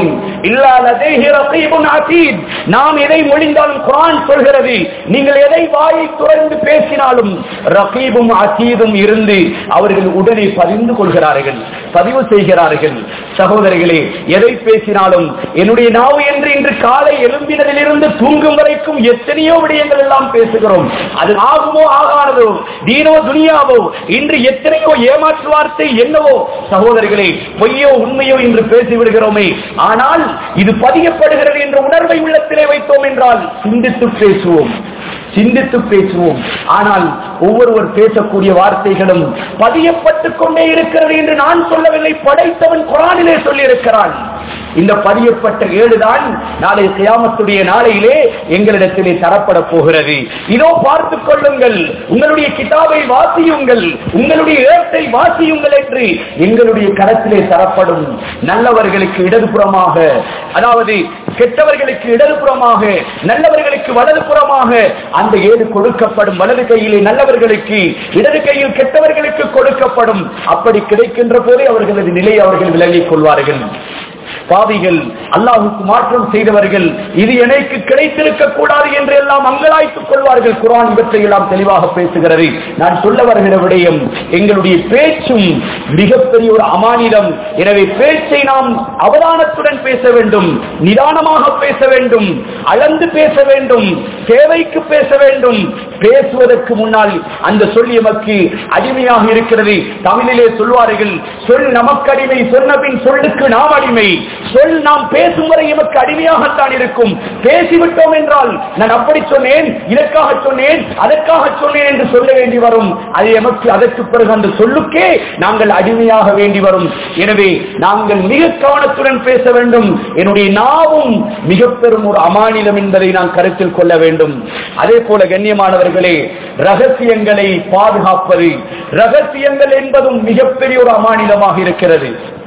Speaker 2: இல்லா லதைஹி ரகீபுன் அதீத் நாம் எதை மொழிந்தாலும் குர்ஆன் சொல்கிறது நீங்கள் எதை வாயை துறந்து பேசினாலும் ரகீபும் அதீதும் இருந்து அவர்கள் உடனே பதிந்து கொள்கிறார்கள் பதிவு செய்கிறார்கள் சகோதரிகளே எதை பேசினாலும் என்னுடைய நாவு என்று இன்று காலை எழும்பினதிலிருந்து தூங்கும் வரைக்கும் எத்தனையோ விடயங்கள் எல்லாம் பேசுகிறோம் அது ஆகுமோ ஆகாததோ தீனோ துனியாவோ இன்று எத்தனையோ ஏமாற்று வார்த்தை என்னவோ சகோதரிகளே பொய்யோ உண்மையோ இன்று பேசிவிடுகிறோமே ஆனால் இது பதியப்படுகிறது என்ற உணர்வை உள்ளத்திலே வைத்தோம் என்றால் சிந்தித்து பேசுவோம் சிந்தித்து பேசுவோம் ஆனால் ஒவ்வொருவர் பேசக்கூடிய வார்த்தைகளும் பதியப்பட்டுக் கொண்டே இருக்கிறது என்று நான் சொல்லவில்லை படைத்தவன் குரானிலே சொல்லியிருக்கிறான் இந்த பதியப்பட்ட ஏடுதான் நாளை கியாமத்துடைய நாளையிலே எங்களிடத்திலே தரப்பட போகிறது இதோ பார்த்துக் கொள்ளுங்கள் உங்களுடைய கிதாபை வாசியுங்கள் உங்களுடைய ஏட்டை வாசியுங்கள் என்று எங்களுடைய கரத்திலே தரப்படும் நல்லவர்களுக்கு இடதுபுறமாக அதாவது கெட்டவர்களுக்கு இடதுபுறமாக நல்லவர்களுக்கு வலதுபுறமாக அந்த ஏடு கொடுக்கப்படும் வலது கையிலே நல்லவர்களுக்கு இடது கையில் கெட்டவர்களுக்கு கொடுக்கப்படும் அப்படி கிடைக்கின்ற போதே அவர்களது நிலை அவர்கள் விலகிக் கொள்வார்கள் பாவிகள் அல்லாஹுக்கு மாற்றம் செய்தவர்கள் இது எனக்கு கிடைத்திருக்க கூடாது என்று எல்லாம் அங்கலாய்த்துக் கொள்வார்கள் குரான் இவற்றை எல்லாம் தெளிவாக பேசுகிறது நான் சொல்ல வருகிற விடயம் எங்களுடைய பேச்சும் மிகப்பெரிய ஒரு அமானிடம் எனவே பேச்சை நாம் அவதானத்துடன் பேச வேண்டும் நிதானமாக பேச வேண்டும் அளந்து பேச வேண்டும் தேவைக்கு பேச வேண்டும் பேசுவதற்கு முன்னால் அந்த சொல் எமக்கு அடிமையாக இருக்கிறது தமிழிலே சொல்வார்கள் சொல் நமக்கு அடிமை சொன்ன பின் சொல்லுக்கு நாம் அடிமை சொல் நாம் பேசும் வரை எமக்கு அடிமையாகத்தான் இருக்கும் பேசிவிட்டோம் என்றால் நான் அப்படி சொன்னேன் இதற்காக சொன்னேன் அதற்காக சொன்னேன் என்று சொல்ல வேண்டி வரும் அது எமக்கு அதற்கு பிறகு அந்த சொல்லுக்கே நாங்கள் அடிமையாக வேண்டி வரும் எனவே நாங்கள் மிக கவனத்துடன் பேச வேண்டும் என்னுடைய நாவும் மிக பெரும் ஒரு அமானிலம் என்பதை நான் கருத்தில் கொள்ள வேண்டும் அதே போல கண்ணியமானவர்களே ரகசியங்களை பாதுகாப்பது ரகசியங்கள் என்பதும் மிகப்பெரிய ஒரு அமானிதமாக இருக்கிறது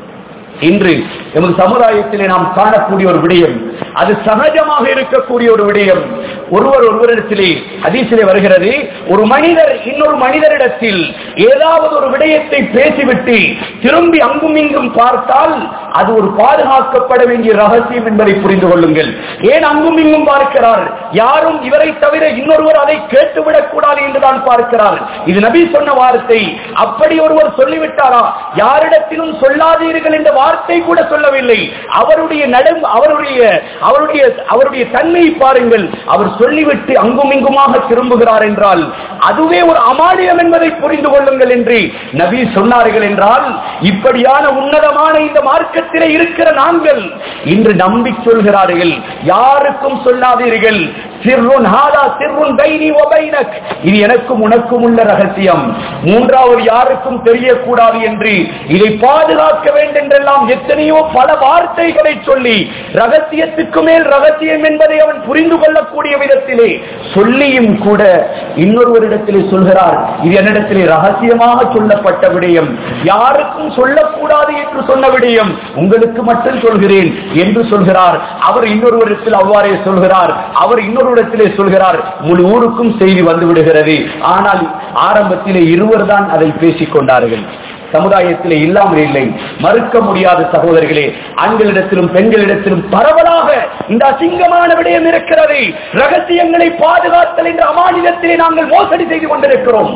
Speaker 2: இன்று எமது சமுதாயத்திலே நாம் காணக்கூடிய ஒரு விடயம் அது சகஜமாக இருக்கக்கூடிய ஒரு விடயம் ஒருவர் ஒருவரிடத்திலே அதிசிலே வருகிறது ஒரு மனிதர் இன்னொரு மனிதரிடத்தில் ஏதாவது ஒரு விடயத்தை பேசிவிட்டு திரும்பி அங்கும் இங்கும் பார்த்தால் அது ஒரு பாதுகாக்கப்பட வேண்டிய ரகசியம் என்பதை புரிந்து கொள்ளுங்கள் ஏன் அங்கும் இங்கும் பார்க்கிறார் யாரும் இவரை தவிர இன்னொருவர் அதை கேட்டுவிடக் கூடாது என்றுதான் பார்க்கிறார் இது நபி சொன்ன வார்த்தை அப்படி ஒருவர் சொல்லிவிட்டாரா யாரிடத்திலும் சொல்லாதீர்கள் என்ற வார்த்தை கூட சொல்லவில்லை அவருடைய நடம் அவருடைய அவருடைய அவருடைய தன்மையை பாருங்கள் அவர் சொல்லிவிட்டு அங்கும் இங்குமாக திரும்புகிறார் என்றால் அதுவே ஒரு அமானியம் என்பதை புரிந்து கொள்ளுங்கள் என்று நபி சொன்னார்கள் என்றால் இப்படியான உன்னதமான இந்த மார்க்கத்திலே இருக்கிற நாங்கள் இன்று நம்பி சொல்கிறார்கள் யாருக்கும் சொல்லாதீர்கள் சிறுன் ஹாதா சிறுன் பைனி ஒபைனக் இது எனக்கும் உனக்கும் உள்ள ரகசியம் மூன்றாவது யாருக்கும் தெரியக்கூடாது என்று இதை பாதுகாக்க வேண்டும் என்றெல்லாம் எத்தனையோ பல வார்த்தைகளை சொல்லி ரகசியத்துக்கு மேல் ரகசியம் என்பதை அவன் புரிந்து கொள்ளக்கூடிய விதத்திலே சொல்லியும் கூட இன்னொருவரிடத்திலே சொல்கிறார் இது என்னிடத்திலே ரகசியமாக சொல்லப்பட்ட விடயம் யாருக்கும் சொல்லக்கூடாது என்று சொன்ன விடயம் உங்களுக்கு மட்டும் சொல்கிறேன் என்று சொல்கிறார் அவர் இன்னொருவரிடத்தில் அவ்வாறே சொல்கிறார் அவர் இன்னொரு இடத்திலே சொல்கிறார் முழு ஊருக்கும் செய்தி வந்து விடுகிறது ஆனால் ஆரம்பத்திலே இருவர் தான் அதை பேசிக் கொண்டார்கள் சமுதாயத்திலே இல்லாமல் இல்லை மறுக்க முடியாத சகோதரிகளே ஆண்களிடத்திலும் பெண்களிடத்திலும் பரவலாக இந்த அசிங்கமான விடயம் இருக்கிறது ரகசியங்களை பாதுகாத்தல் என்ற அமானிதத்திலே நாங்கள் மோசடி செய்து கொண்டிருக்கிறோம்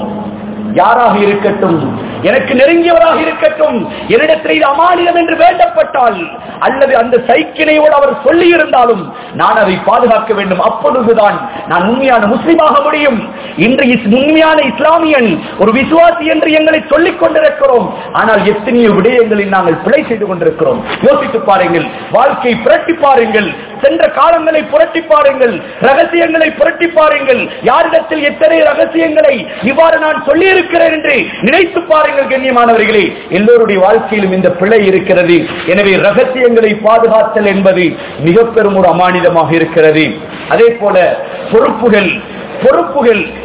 Speaker 2: யாராக இருக்கட்டும் எனக்கு நெருங்கியவராக இருக்கட்டும் என்னிடத்தில் இது அமானியம் என்று வேண்டப்பட்டால் அல்லது அந்த சைக்கிளையோடு அவர் சொல்லி இருந்தாலும் நான் அதை பாதுகாக்க வேண்டும் அப்பொழுதுதான் நான் உண்மையான முஸ்லிமாக முடியும் இன்று இஸ்- உண்மையான இஸ்லாமியன் ஒரு விசுவாசி என்று எங்களை சொல்லிக் கொண்டிருக்கிறோம் ஆனால் எத்தனையோ விடயங்களில் நாங்கள் பிழை செய்து கொண்டிருக்கிறோம் யோசித்து பாருங்கள் வாழ்க்கை புரட்டி பாருங்கள் சென்ற காலங்களை புரட்டி பாருங்கள் ரகசியங்களை புரட்டி பாருங்கள் யாரிடத்தில் எத்தனை ரகசியங்களை இவ்வாறு நான் சொல்லி இருக்கிறேன் என்று நினைத்து பாருங்கள் கண்ணியமானவர்களே எல்லோருடைய வாழ்க்கையிலும் இந்த பிழை இருக்கிறது எனவே ரகசியங்களை பாதுகாத்தல் என்பது மிக பெரும் ஒரு அமானிதமாக இருக்கிறது அதே போல பொறுப்புகள் பொறுப்புகள்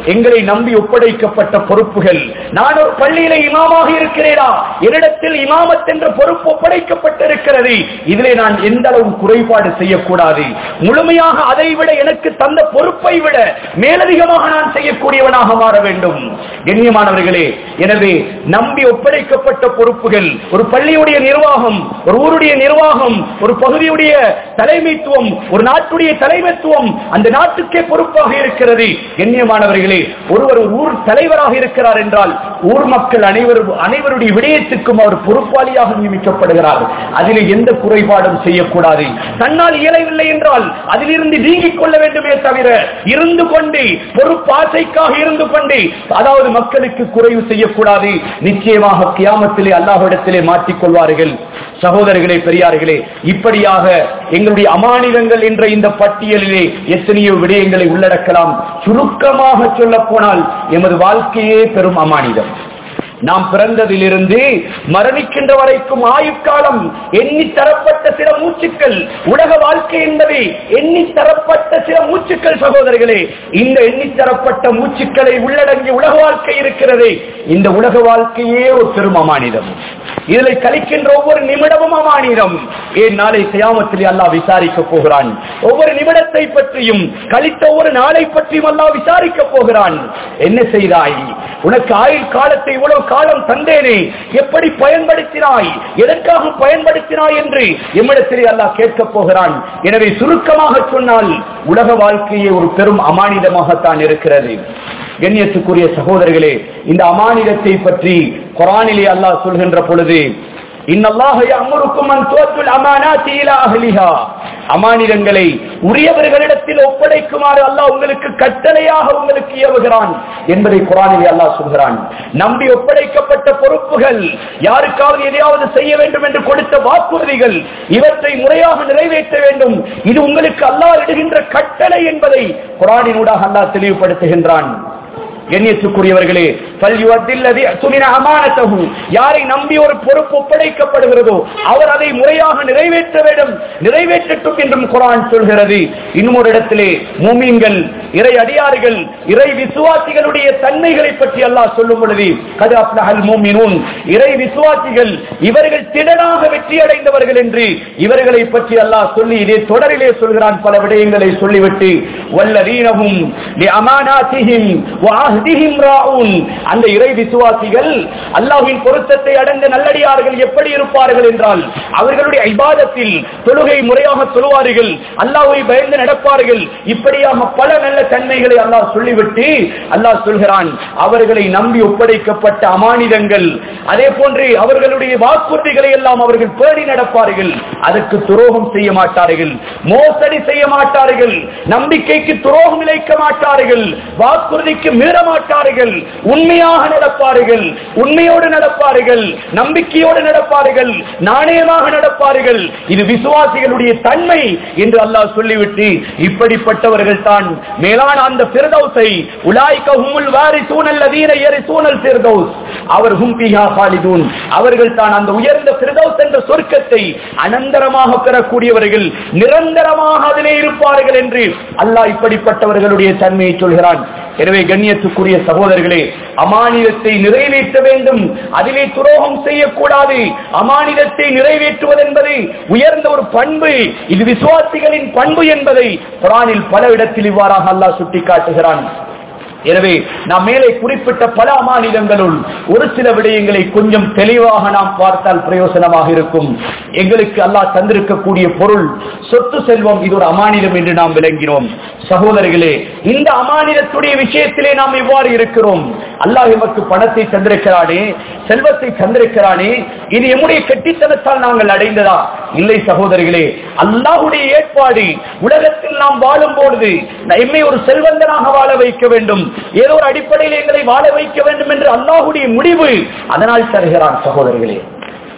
Speaker 2: எங்களை நம்பி ஒப்படைக்கப்பட்ட பொறுப்புகள் நான் ஒரு பள்ளியில இமாமாக இருக்கிறேனா என்னிடத்தில் இமாமத் என்ற பொறுப்பு ஒப்படைக்கப்பட்டிருக்கிறது இதிலே நான் எந்த அளவு குறைபாடு செய்யக்கூடாது முழுமையாக அதை விட எனக்கு தந்த பொறுப்பை விட மேலதிகமாக நான் செய்யக்கூடியவனாக மாற வேண்டும் கண்ணியமானவர்களே எனவே நம்பி ஒப்படைக்கப்பட்ட பொறுப்புகள் ஒரு பள்ளியுடைய நிர்வாகம் ஒரு ஊருடைய நிர்வாகம் ஒரு பகுதியுடைய தலைமைத்துவம் ஒரு நாட்டுடைய தலைமைத்துவம் அந்த நாட்டுக்கே பொறுப்பாக இருக்கிறது கண்ணியமானவர்களே ஒருவர் ஒரு ஊர் தலைவராக இருக்கிறார் என்றால் ஊர் மக்கள் அனைவரும் அனைவருடைய விடயத்துக்கும் அவர் பொறுப்பாளியாக நியமிக்கப்படுகிறார் அதிலே எந்த குறைபாடும் செய்யக்கூடாது தன்னால் இயலவில்லை என்றால் அதிலிருந்து நீங்கிக் கொள்ள வேண்டுமே தவிர இருந்து கொண்டு பொறுப்பாசைக்காக இருந்து கொண்டு அதாவது மக்களுக்கு குறைவு செய்யக்கூடாது நிச்சயமாக கியாமத்திலே அல்லாஹ்விடத்திலே மாற்றிக்கொள்வார்கள் சகோதரர்களே பெரியார்களே இப்படியாக எங்களுடைய அமானிதங்கள் என்ற இந்த பட்டியலிலே எத்தனையோ விடயங்களை உள்ளடக்கலாம் சுருக்கமாக சொல்ல போனால் எமது வாழ்க்கையே பெரும் அமானிதம் நாம் பிறந்ததிலிருந்து மரணிக்கின்ற வரைக்கும் ஆயுட்காலம் எண்ணி தரப்பட்ட சில மூச்சுக்கள் உலக வாழ்க்கை என்பது எண்ணி தரப்பட்ட சில மூச்சுக்கள் சகோதரர்களே இந்த எண்ணி தரப்பட்ட மூச்சுக்களை உள்ளடங்கிய உலக வாழ்க்கை இருக்கிறது இந்த உலக வாழ்க்கையே ஒரு பெரும் அமானிதம் இதில் கழிக்கின்ற ஒவ்வொரு நிமிடமும் அமானிதம் ஏன் நாளை சியாமத்தில் அல்லாஹ் விசாரிக்க போகிறான் ஒவ்வொரு நிமிடத்தை பற்றியும் கழித்த ஒவ்வொரு நாளை பற்றியும் அல்லாஹ் விசாரிக்க போகிறான் என்ன செய்தாய் உனக்கு ஆயுள் காலத்தை இவ்வளவு காலம் தந்தேனே எப்படி பயன்படுத்தினாய் எதற்காக பயன்படுத்தினாய் என்று எம்மிடத்திலே அல்லாஹ் கேட்கப் போகிறான் எனவே சுருக்கமாக சொன்னால் உலக வாழ்க்கையே ஒரு பெரும் அமானிதமாகத்தான் இருக்கிறது கண்ணியத்துக்குரிய சகோதரர்களே இந்த அமானிதத்தை பற்றி குரானிலே அல்லாஹ் சொல்கின்ற பொழுது இன்னல்லாஹ யஅமுருக்கும் அன் துவத்துல் அமானாத்தி இலா அஹ்லிஹா அமானிதங்களை உரியவர்களிடத்தில் ஒப்படைக்குமாறு அல்லாஹ் உங்களுக்கு கட்டளையாக உங்களுக்கு ஏவுகிறான் என்பதை குரானிலே அல்லாஹ் சொல்கிறான் நம்பி ஒப்படைக்கப்பட்ட பொறுப்புகள் யாருக்காவது எதையாவது செய்ய வேண்டும் என்று கொடுத்த வாக்குறுதிகள் இவற்றை முறையாக நிறைவேற்ற வேண்டும் இது உங்களுக்கு அல்லாஹ் இடுகின்ற கட்டளை என்பதை குரானினூடாக அல்லாஹ் தெளிவுபடுத்துகின்றான் கண்ணியத்துக்குரியவர்களே பல்யுவத்தில்லதி சுமின அமானத்தகு யாரை நம்பி ஒரு பொறுப்பு ஒப்படைக்கப்படுகிறதோ அவர் அதை முறையாக நிறைவேற்ற வேண்டும் நிறைவேற்றட்டும் என்றும் குரான் சொல்கிறது இன்னும் ஒரு இடத்திலே மூமீன்கள் இறை அடியார்கள் இறை விசுவாசிகளுடைய தன்மைகளை பற்றி அல்லாஹ் சொல்லும் பொழுது கது அப்லஹல் மூமினூன் இறை விசுவாசிகள் இவர்கள் திடனாக வெற்றி அடைந்தவர்கள் என்று இவர்களை பற்றி அல்லாஹ் சொல்லி இதே தொடரிலே சொல்கிறான் பல விடயங்களை சொல்லிவிட்டு வல்லதீனஹும் லிஅமானாத்திஹிம் வஅஹ்திஹிம் ராஊன் அந்த இறை விசுவாசிகள் அல்லாஹ்வின் பொருத்தத்தை அடைந்த நல்லடியார்கள் எப்படி இருப்பார்கள் என்றால் அவர்களுடைய இபாதத்தில் தொழுகை முறையாக சொல்லுவார்கள் அல்லாஹ்வை பயந்து நடப்பார்கள் இப்படியாக பல நல்ல தன்மைகளை அல்லாஹ் சொல்லிவிட்டு அல்லாஹ் சொல்கிறான் அவர்களை நம்பி ஒப்படைக்கப்பட்ட அமானிதங்கள் அதே போன்று அவர்களுடைய வாக்குறுதிகளை எல்லாம் அவர்கள் பேடி நடப்பார்கள் அதற்கு துரோகம் செய்ய மாட்டார்கள் மோசடி செய்ய மாட்டார்கள் நம்பிக்கைக்கு துரோகம் இழைக்க மாட்டார்கள் வாக்குறுதிக்கு மீற மாட்டார்கள் உண்மையாக நடப்பார்கள் உண்மையோடு நடப்பார்கள் நம்பிக்கையோடு நடப்பார்கள் நாணயமாக நடப்பார்கள் இது விசுவாசிகளுடைய தன்மை என்று அல்லாஹ் சொல்லிவிட்டு இப்படிப்பட்டவர்கள் தான் மேலான அந்த பிரதௌசை உலாய்க்க ஹுமுல் வாரி சூனல் அதீன எரி சூனல் பிரதௌஸ் அவர் ஹும் பிஹா காலிதூன் அவர்கள் தான் அந்த உயர்ந்த பிரதௌஸ் என்ற சொர்க்கத்தை அனந்தரமாக பெறக்கூடியவர்கள் நிரந்தரமாக அதிலே இருப்பார்கள் என்று அல்லாஹ் இப்படிப்பட்டவர்களுடைய தன்மையை சொல்கிறான் எனவே கண்ணியத்துக்குரிய சகோதரர்களே அமானிதத்தை நிறைவேற்ற வேண்டும் அதிலே துரோகம் செய்யக்கூடாது அமானிதத்தை நிறைவேற்றுவது என்பது உயர்ந்த ஒரு பண்பு இது விசுவாசிகளின் பண்பு என்பதை குரானில் பல இடத்தில் இவ்வாறாக அல்லாஹ் சுட்டிக்காட்டுகிறான் எனவே நாம் மேலே குறிப்பிட்ட பல அமானிதங்களுள் ஒரு சில விடயங்களை கொஞ்சம் தெளிவாக நாம் பார்த்தால் பிரயோசனமாக இருக்கும் எங்களுக்கு அல்லாஹ் தந்திருக்கக்கூடிய பொருள் சொத்து செல்வம் இது ஒரு அமானிதம் என்று நாம் விளங்கினோம் சகோதரர்களே இந்த அமானிதத்துடைய விஷயத்திலே நாம் எவ்வாறு இருக்கிறோம் அல்லாஹ் எமக்கு பணத்தை தந்திருக்கிறானே செல்வத்தை தந்திருக்கிறானே இது எம்முடைய கெட்டித்தனத்தால் நாங்கள் அடைந்ததா இல்லை சகோதரிகளே அல்லாஹுடைய ஏற்பாடு உலகத்தில் நாம் வாழும் பொழுது எம்மை ஒரு செல்வந்தனாக வாழ வைக்க வேண்டும் ஏதோ ஒரு அடிப்படையில் எங்களை வாழ வைக்க வேண்டும் என்று அல்லாஹுடைய முடிவு அதனால் தருகிறான் சகோதரர்களே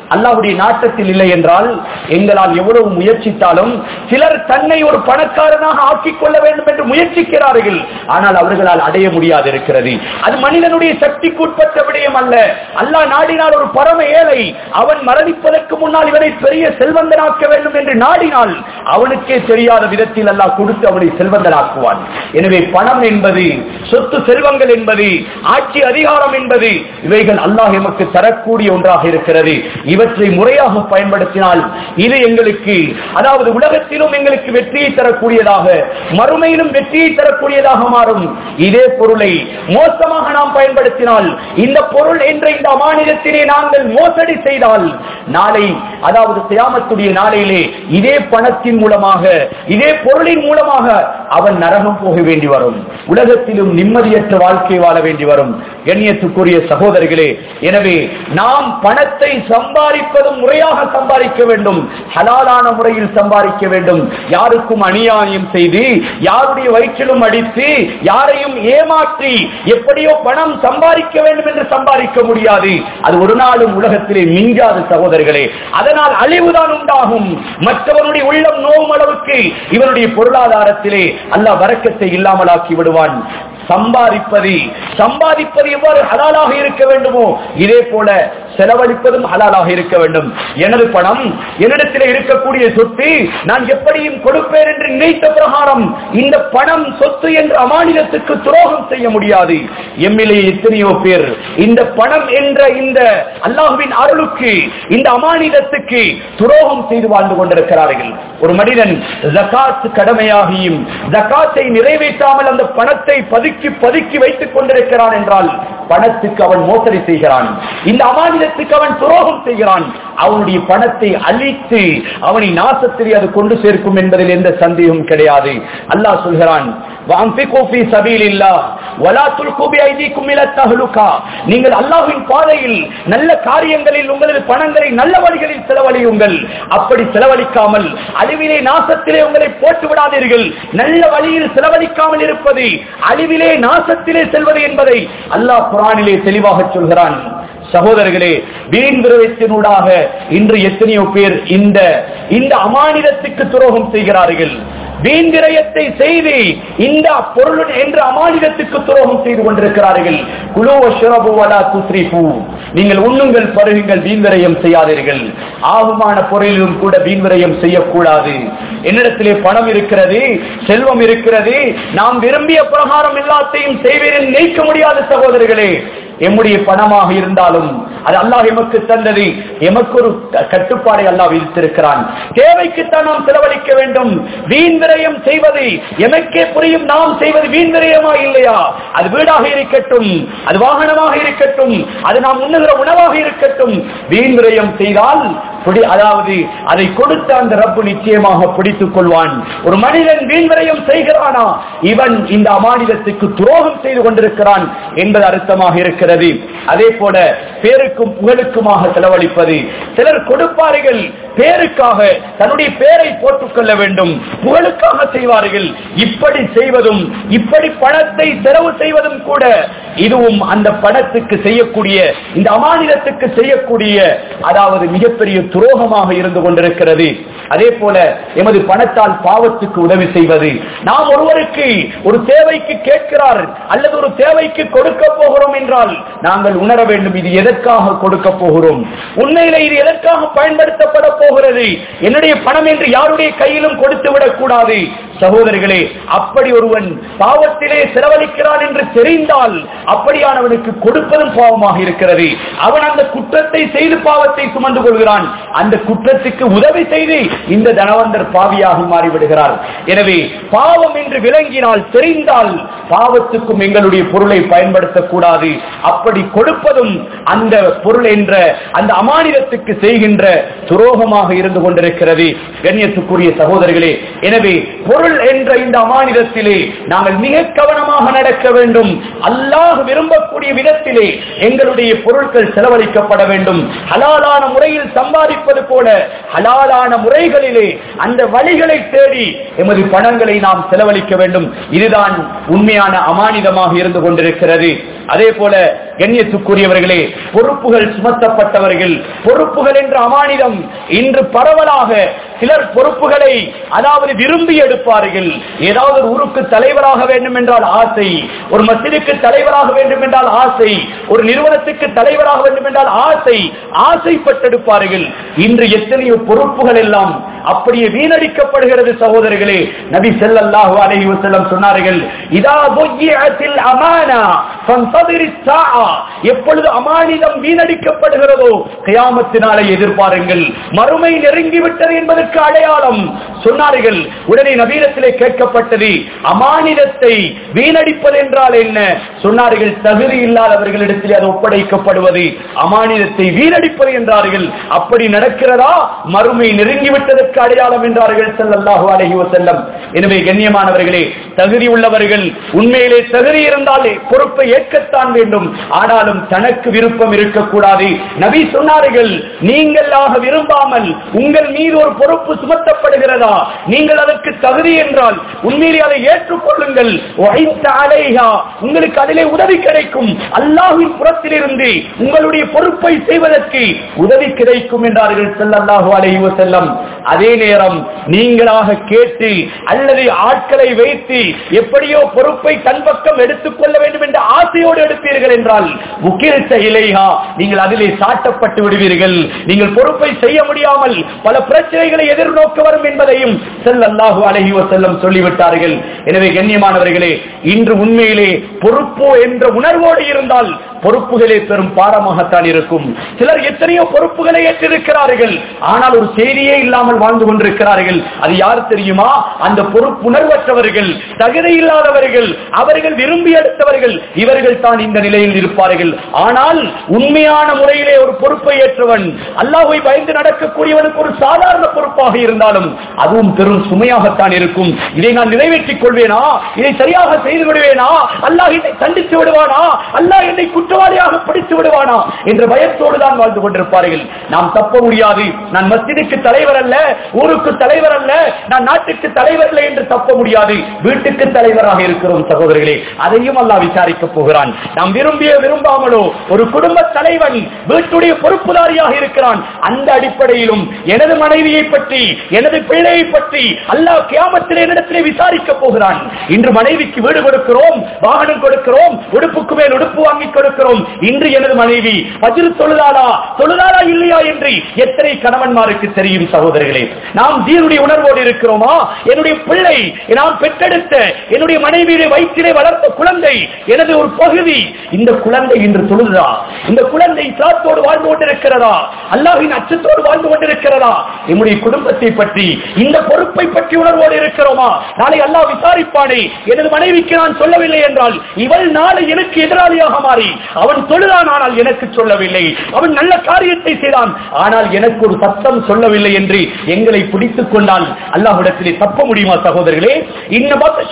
Speaker 2: அல்லாஹ்வுடைய நாட்டத்தில் இல்லை என்றால் எங்களால் எவ்வளவு முயற்சித்தாலும் சிலர் தன்னை ஒரு பணக்காரனாக ஆக்கிக் கொள்ள வேண்டும் என்று முயற்சிக்கிறார்கள் ஆனால் அவர்களால் அடைய முடியாது இருக்கிறது அது மனிதனுடைய சக்திக்கு உட்பட்ட விடயம் அல்ல அல்லாஹ் நாடினால் ஒரு பரம ஏழை அவன் மரணிப்பதற்கு முன்னால் இவனை பெரிய செல்வந்தனாக்க வேண்டும் என்று நாடினால் அவனுக்கே தெரியாத விதத்தில் அல்லாஹ் கொடுத்து அவனை செல்வந்தனாக்குவான் எனவே பணம் என்பது சொத்து செல்வங்கள் என்பது ஆட்சி அதிகாரம் என்பது இவைகள் அல்லாஹ் எமக்கு தரக்கூடிய ஒன்றாக இருக்கிறது இவற்றை முறையாக பயன்படுத்தினால் இது எங்களுக்கு அதாவது உலகத்திலும் எங்களுக்கு வெற்றியை தரக்கூடியதாக மறுமையிலும் வெற்றியை தரக்கூடியதாக மாறும் இதே பொருளை மோசமாக நாம் பயன்படுத்தினால் இந்த பொருள் என்ற இந்த அமானிதத்திலே நாங்கள் மோசடி செய்தால் நாளை அதாவது சியாமத்துடைய நாளையிலே இதே பணத்தின் மூலமாக இதே பொருளின் மூலமாக அவன் நரகம் போக வேண்டி வரும் உலகத்திலும் நிம்மதியற்ற வாழ்க்கை வாழ வேண்டி வரும் கண்ணியத்துக்குரிய சகோதரர்களே எனவே நாம் பணத்தை சம்பாதிப்பதும் முறையாக சம்பாதிக்க வேண்டும் ஹலாலான முறையில் சம்பாதிக்க வேண்டும் யாருக்கும் அநியாயம் செய்து யாருடைய வயிற்றிலும் அடித்து யாரையும் ஏமாற்றி எப்படியோ பணம் சம்பாதிக்க வேண்டும் என்று சம்பாதிக்க முடியாது அது ஒரு நாளும் உலகத்திலே மிஞ்சாது சகோதரர்களே அதனால் அழிவுதான் உண்டாகும் மற்றவனுடைய உள்ளம் நோவும் அளவுக்கு இவனுடைய பொருளாதாரத்திலே அல்லாஹ் வரக்கத்தை இல்லாமலாக்கி விடுவான் சம்பாதிப்பது சம்பாதிப்பது எவ்வாறு ஹலாலாக இருக்க வேண்டுமோ இதே போல செலவழிப்பதும் ஹலாலாக இருக்க வேண்டும் எனது பணம் என்னிடத்தில் இருக்கக்கூடிய சொத்து நான் எப்படியும் கொடுப்பேன் என்று நினைத்த பிரகாரம் இந்த பணம் சொத்து என்ற அமானிதத்துக்கு துரோகம் செய்ய முடியாது எம்மிலே எத்தனையோ பேர் இந்த பணம் என்ற இந்த அல்லாஹுவின் அருளுக்கு இந்த அமானிதத்துக்கு துரோகம் செய்து வாழ்ந்து கொண்டிருக்கிறார்கள் ஒரு மனிதன் ஜகாத் கடமையாகியும் ஜகாத்தை நிறைவேற்றாமல் அந்த பணத்தை பதுக்கி பதுக்கி வைத்துக் கொண்டிருக்கிறான் என்றால் பணத்துக்கு அவன் மோசடி செய்கிறான் இந்த அமானிதத்துக்கு அவன் துரோகம் செய்கிறான் அவனுடைய பணத்தை அழித்து அவனை நாசத்திலே அது கொண்டு சேர்க்கும் என்பதில் எந்த சந்தேகமும் கிடையாது அல்லாஹ் சொல்கிறான் وَأَنْفِقُوا فِي سَبِيلِ اللَّهِ وَلَا تُلْقُوا بِأَيْدِيكُمْ إِلَى التَّهْلُكَةِ நீங்கள் அல்லாஹ்வின் பாதையில் நல்ல காரியங்களில் உங்களது பணங்களை நல்ல வழிகளில் செலவழியுங்கள் அப்படி செலவழிக்காமல் அழிவிலே நாசத்திலே உங்களை போட்டு விடாதீர்கள் நல்ல வழியில் செலவழிக்காமல் இருப்பது அழிவிலே நாசத்திலே செல்வது என்பதை அல்லாஹ் குரானிலே தெளிவாக சொல்கிறான் சகோதரர்களே வீண் விரயத்தினூடாக இன்று எத்தனையோ பேர் இந்த இந்த அமானிதத்துக்கு துரோகம் செய்கிறார்கள் வீண் விரயத்தை செய்து இந்த பொருள் என்ற அமானிதத்துக்கு துரோகம் செய்து கொண்டிருக்கிறார்கள் குலோவ ஷிரபுவலா துஸ்ரிபு நீங்கள் உண்ணுங்கள் பருகுங்கள் வீண் விரயம் செய்யாதீர்கள் ஆகுமான பொருளிலும் கூட வீண் விரயம் செய்யக்கூடாது என்னிடத்திலே பணம் இருக்கிறது செல்வம் இருக்கிறது நாம் விரும்பிய பிரகாரம் எல்லாத்தையும் செய்வேன் நினைக்க முடியாத சகோதரர்களே எம்முடைய பணமாக இருந்தாலும் அது அல்லாஹ் எமக்கு தந்தது எமக்கு ஒரு கட்டுப்பாடை அல்லாஹ் விதித்திருக்கிறான் தேவைக்குத்தான் நாம் செலவழிக்க வேண்டும் வீண் விரயம் செய்வது எமக்கே புரியும் நாம் செய்வது வீண் விரயமா இல்லையா அது வீடாக இருக்கட்டும் அது வாகனமாக இருக்கட்டும் அது நாம் உண்ணுகிற உணவாக இருக்கட்டும் வீண் விரயம் செய்தால் அதாவது அதை கொடுத்த அந்த ரப்பு நிச்சயமாக பிடித்துக் கொள்வான் ஒரு மனிதன் வீண் விரயம் செய்கிறானா இவன் இந்த அமானிதத்துக்கு துரோகம் செய்து கொண்டிருக்கிறான் என்பது அர்த்தமாக இருக்கிறது அதே போல பேருக்கும் புகழுக்குமாக செலவழிப்பது சிலர் கொடுப்பார்கள் பேருக்காக தன்னுடைய பேரை போட்டுக் கொள்ள வேண்டும் புகழுக்காக செய்வார்கள் இப்படி செய்வதும் இப்படி பணத்தை செலவு செய்வதும் கூட இதுவும் அந்த பணத்துக்கு செய்யக்கூடிய இந்த அமானிதத்துக்கு செய்யக்கூடிய அதாவது மிகப்பெரிய துரோகமாக இருந்து கொண்டிருக்கிறது அதே போல எமது பணத்தால் பாவத்துக்கு உதவி செய்வது நாம் ஒருவருக்கு ஒரு தேவைக்கு கேட்கிறார் அல்லது ஒரு தேவைக்கு கொடுக்க போகிறோம் என்றால் நாங்கள் உணர வேண்டும் இது எதற்காக கொடுக்க போகிறோம் உண்மையில இது எதற்காக பயன்படுத்தப்பட போகிறது என்னுடைய பணம் என்று யாருடைய கையிலும் கொடுத்து விடக் கூடாது சகோதரிகளே அப்படி ஒருவன் பாவத்திலே செலவழிக்கிறான் என்று தெரிந்தால் அப்படியானவனுக்கு கொடுப்பதும் பாவமாக இருக்கிறது அவன் அந்த குற்றத்தை செய்து பாவத்தை சுமந்து கொள்கிறான் அந்த குற்றத்துக்கு உதவி செய்து இந்த தனவந்தர் பாவியாக மாறிவிடுகிறார் எனவே பாவம் என்று விளங்கினால் தெரிந்தால் பாவத்துக்கும் எங்களுடைய பொருளை பயன்படுத்தக்கூடாது அப்படி கொடுப்பதும் அந்த பொருள் என்ற அந்த அமானிதத்துக்கு செய்கின்ற துரோகமாக இருந்து கொண்டிருக்கிறது கண்ணியத்துக்குரிய சகோதரர்களே எனவே பொருள் என்ற இந்த அமானிதத்திலே நாங்கள் மிக கவனமாக நடக்க வேண்டும் அல்லாஹ் விரும்பக்கூடிய விதத்திலே எங்களுடைய பொருட்கள் செலவழிக்கப்பட வேண்டும் ஹலாலான முறையில் சம்பாதிப்பது போல ஹலாலான முறைகளிலே அந்த வழிகளை தேடி எமது பணங்களை நாம் செலவழிக்க வேண்டும் இதுதான் உண்மையான அமானிதமாக இருந்து கொண்டிருக்கிறது
Speaker 1: அதே போல கண்ணியத்துக்குரியவர்களே பொறுப்புகள் சுமத்தப்பட்டவர்கள் பொறுப்புகள் என்ற அமானிதம் இன்று பரவலாக சிலர் பொறுப்புகளை அதாவது விரும்பி எடுப்பார்கள் ஏதாவது ஒரு ஊருக்கு தலைவராக வேண்டும் என்றால் ஆசை ஒரு மசிதுக்கு தலைவராக வேண்டும் என்றால் ஆசை ஒரு நிறுவனத்துக்கு தலைவராக வேண்டும் என்றால் ஆசை ஆசைப்பட்டெடுப்பார்கள் இன்று எத்தனையோ பொறுப்புகள் எல்லாம் அப்படியே வீணடிக்கப்படுகிறது சகோதரர்களே நபி ஸல்லல்லாஹு அலைஹி வஸல்லம் சொன்னார்கள் இதா புய்யத்தில் அமானா ஃபந்ததிரி ஸாஆ எப்பொழுது அமானிதம் வீணடிக்கப்படுகிறதோ கியாமத்தினாலே எதிர்பாருங்கள் மறுமை நெருங்கி விட்டது என்பதற்கு அடையாளம் சொன்னார்கள் உடனே நபீனத்திலே கேட்கப்பட்டது அமானிதத்தை வீணடிப்பது என்றால் என்ன சொன்னார்கள் தகுதி இல்லாதவர்களிடத்தில் அது ஒப்படைக்கப்படுவது அமானிதத்தை வீணடிப்பது என்றார்கள் அப்படி நடக்கிறதா மறுமை நெருங்கிவிட்டதற்கு அடையாளம் என்றார்கள் ஸல்லல்லாஹு அலைஹி வஸல்லம் எனவே கண்ணியமானவர்களே தகுதி உள்ளவர்கள் உண்மையிலே தகுதி இருந்தாலே பொறுப்பை ஏற்கத்தான் வேண்டும் ஆனாலும் தனக்கு விருப்பம் இருக்கக்கூடாது நபி சொன்னார்கள் நீங்களாக விரும்பாமல் உங்கள் மீது ஒரு பொறுப்பு சுமத்தப்படுகிறதா நீங்கள் அதற்கு தகுதி என்றால் உண்மையிலே அதை ஏற்றுக்கொள்ளுங்கள் வைத்த அலைஹா உங்களுக்கு அதிலே உதவி கிடைக்கும் அல்லாஹ்வின் புறத்திலிருந்து உங்களுடைய பொறுப்பை செய்வதற்கு உதவி கிடைக்கும் என்றார்கள் ஸல்லல்லாஹு அலைஹி வஸல்லம் அதே நேரம் நீங்களாக கேட்டு அல்லது ஆட்களை வைத்து எப்படியோ பொறுப்பை தன் பக்கம் எடுத்துக் கொள்ள வேண்டும் என்ற ஆசையோடு எடுப்பீர்கள் என்றால் முக்கியத்த இலைஹா நீங்கள் அதிலே சாட்டப்பட்டு விடுவீர்கள் நீங்கள் பொறுப்பை செய்ய முடியாமல் பல பிரச்சனைகளை எதிர்நோக்க வரும் என்பதையும் ஸல்லல்லாஹு அலைஹி வஸல்லம் சொல்லிவிட்டார்கள் எனவே கண்ணியமானவர்களே இன்று உண்மையிலே பொறுப்பு என்ற உணர்வோடு இருந்தால் பொறுப்புகளே பெரும் பாரமாகத்தான் இருக்கும் சிலர் எத்தனையோ பொறுப்புகளை ஏற்றிருக்கிறார்கள் ஆனால் ஒரு செய்தியே இல்லாமல் வாழ்ந்து கொண்டிருக்கிறார்கள் அது யார் தெரியுமா அந்த பொறுப்புணர்வற்றவர்கள் தகுதி இல்லாதவர்கள் அவர்கள் விரும்பி எடுத்தவர்கள் இவர்கள் தான் இந்த நிலையில் இருப்பார்கள் ஆனால் உண்மையான முறையிலே ஒரு பொறுப்பை ஏற்றவன் அல்லாஹ்வை பயந்து நடக்கக்கூடியவனுக்கு ஒரு சாதாரண பொறுப்பாக இருந்தாலும் அதுவும் பெரும் சுமையாகத்தான் இருக்கும் இதை நான் நிறைவேற்றிக் கொள்வேனா இதை சரியாக செய்து விடுவேனா அல்லாஹ் என்னை தண்டித்து விடுவானா அல்லாஹ் என்னை குற்றவாளியாக பிடித்து விடுவானா என்ற பயத்தோடு தான் வாழ்ந்து கொண்டிருப்பார்கள் நாம் தப்ப முடியாது நான் மஸ்ஜிதுக்கு தலைவர் அல்ல ஊருக்கு தலைவர் அல்ல நான் நாட்டுக்கு தலைவர் இல்லை என்று தப்ப முடியாது வீட்டுக்கு தலைவராக இருக்கிறோம் சகோதரர்களே அதையும் அல்லாஹ் விசாரிக்க போகிறான் நாம் விரும்பிய விரும்பாமலோ ஒரு குடும்ப தலைவன் வீட்டுடைய பொறுப்புதாரியாக இருக்கிறான் அந்த அடிப்படையிலும் எனது மனைவியை பற்றி எனது பிள்ளையை பற்றி அல்லாஹ் கியாமத்திலே என்னிடத்திலே விசாரிக்க போகிறான் இன்று மனைவிக்கு வீடு கொடுக்கிறோம் வாகனம் கொடுக்கிறோம் உடுப்புக்கு மேல் உடுப்பு வாங்கி கொடுக்கிறோம் இன்று எனது மனைவி பஜ்ரு தொழுதாளா தொழுதாளா இல்லையா என்று எத்தனை கணவன்மாருக்கு தெரியும் சகோதரர்களே நாம் தீனுடைய உணர்வோடு இருக்கிறோமா என்னுடைய பிள்ளை நாம் பெற்றெடுத்த என்னுடைய மனைவியுடைய வயிற்றிலே வளர்த்த குழந்தை எனது ஒரு பகுதி இந்த குழந்தை இன்று தொழுதா இந்த குழந்தை இஸ்லாத்தோடு வாழ்ந்து கொண்டிருக்கிறதா அல்லாஹின் அச்சத்தோடு வாழ்ந்து கொண்டிருக்கிறதா என்னுடைய குடும்பத்தை பற்றி இந்த பொறுப்பை பற்றி உணர்வோடு இருக்கிறோமா நாளை அல்லாஹ் விசாரிப்பானே எனது மனைவிக்கு நான் சொல்லவில்லை என்றால் இவள் நாளை எனக்கு எதிராளியாக மாறி அவன் தொழுதான் ஆனால் எனக்கு சொல்லவில்லை அவன் நல்ல காரியத்தை செய்தான் ஆனால் எனக்கு ஒரு சத்தம் சொல்லவில்லை என்று எங்களை பிடித்துக் கொண்டால் அல்லாஹ்விடத்திலே தப்ப முடியுமா சகோதரர்களே இன்ன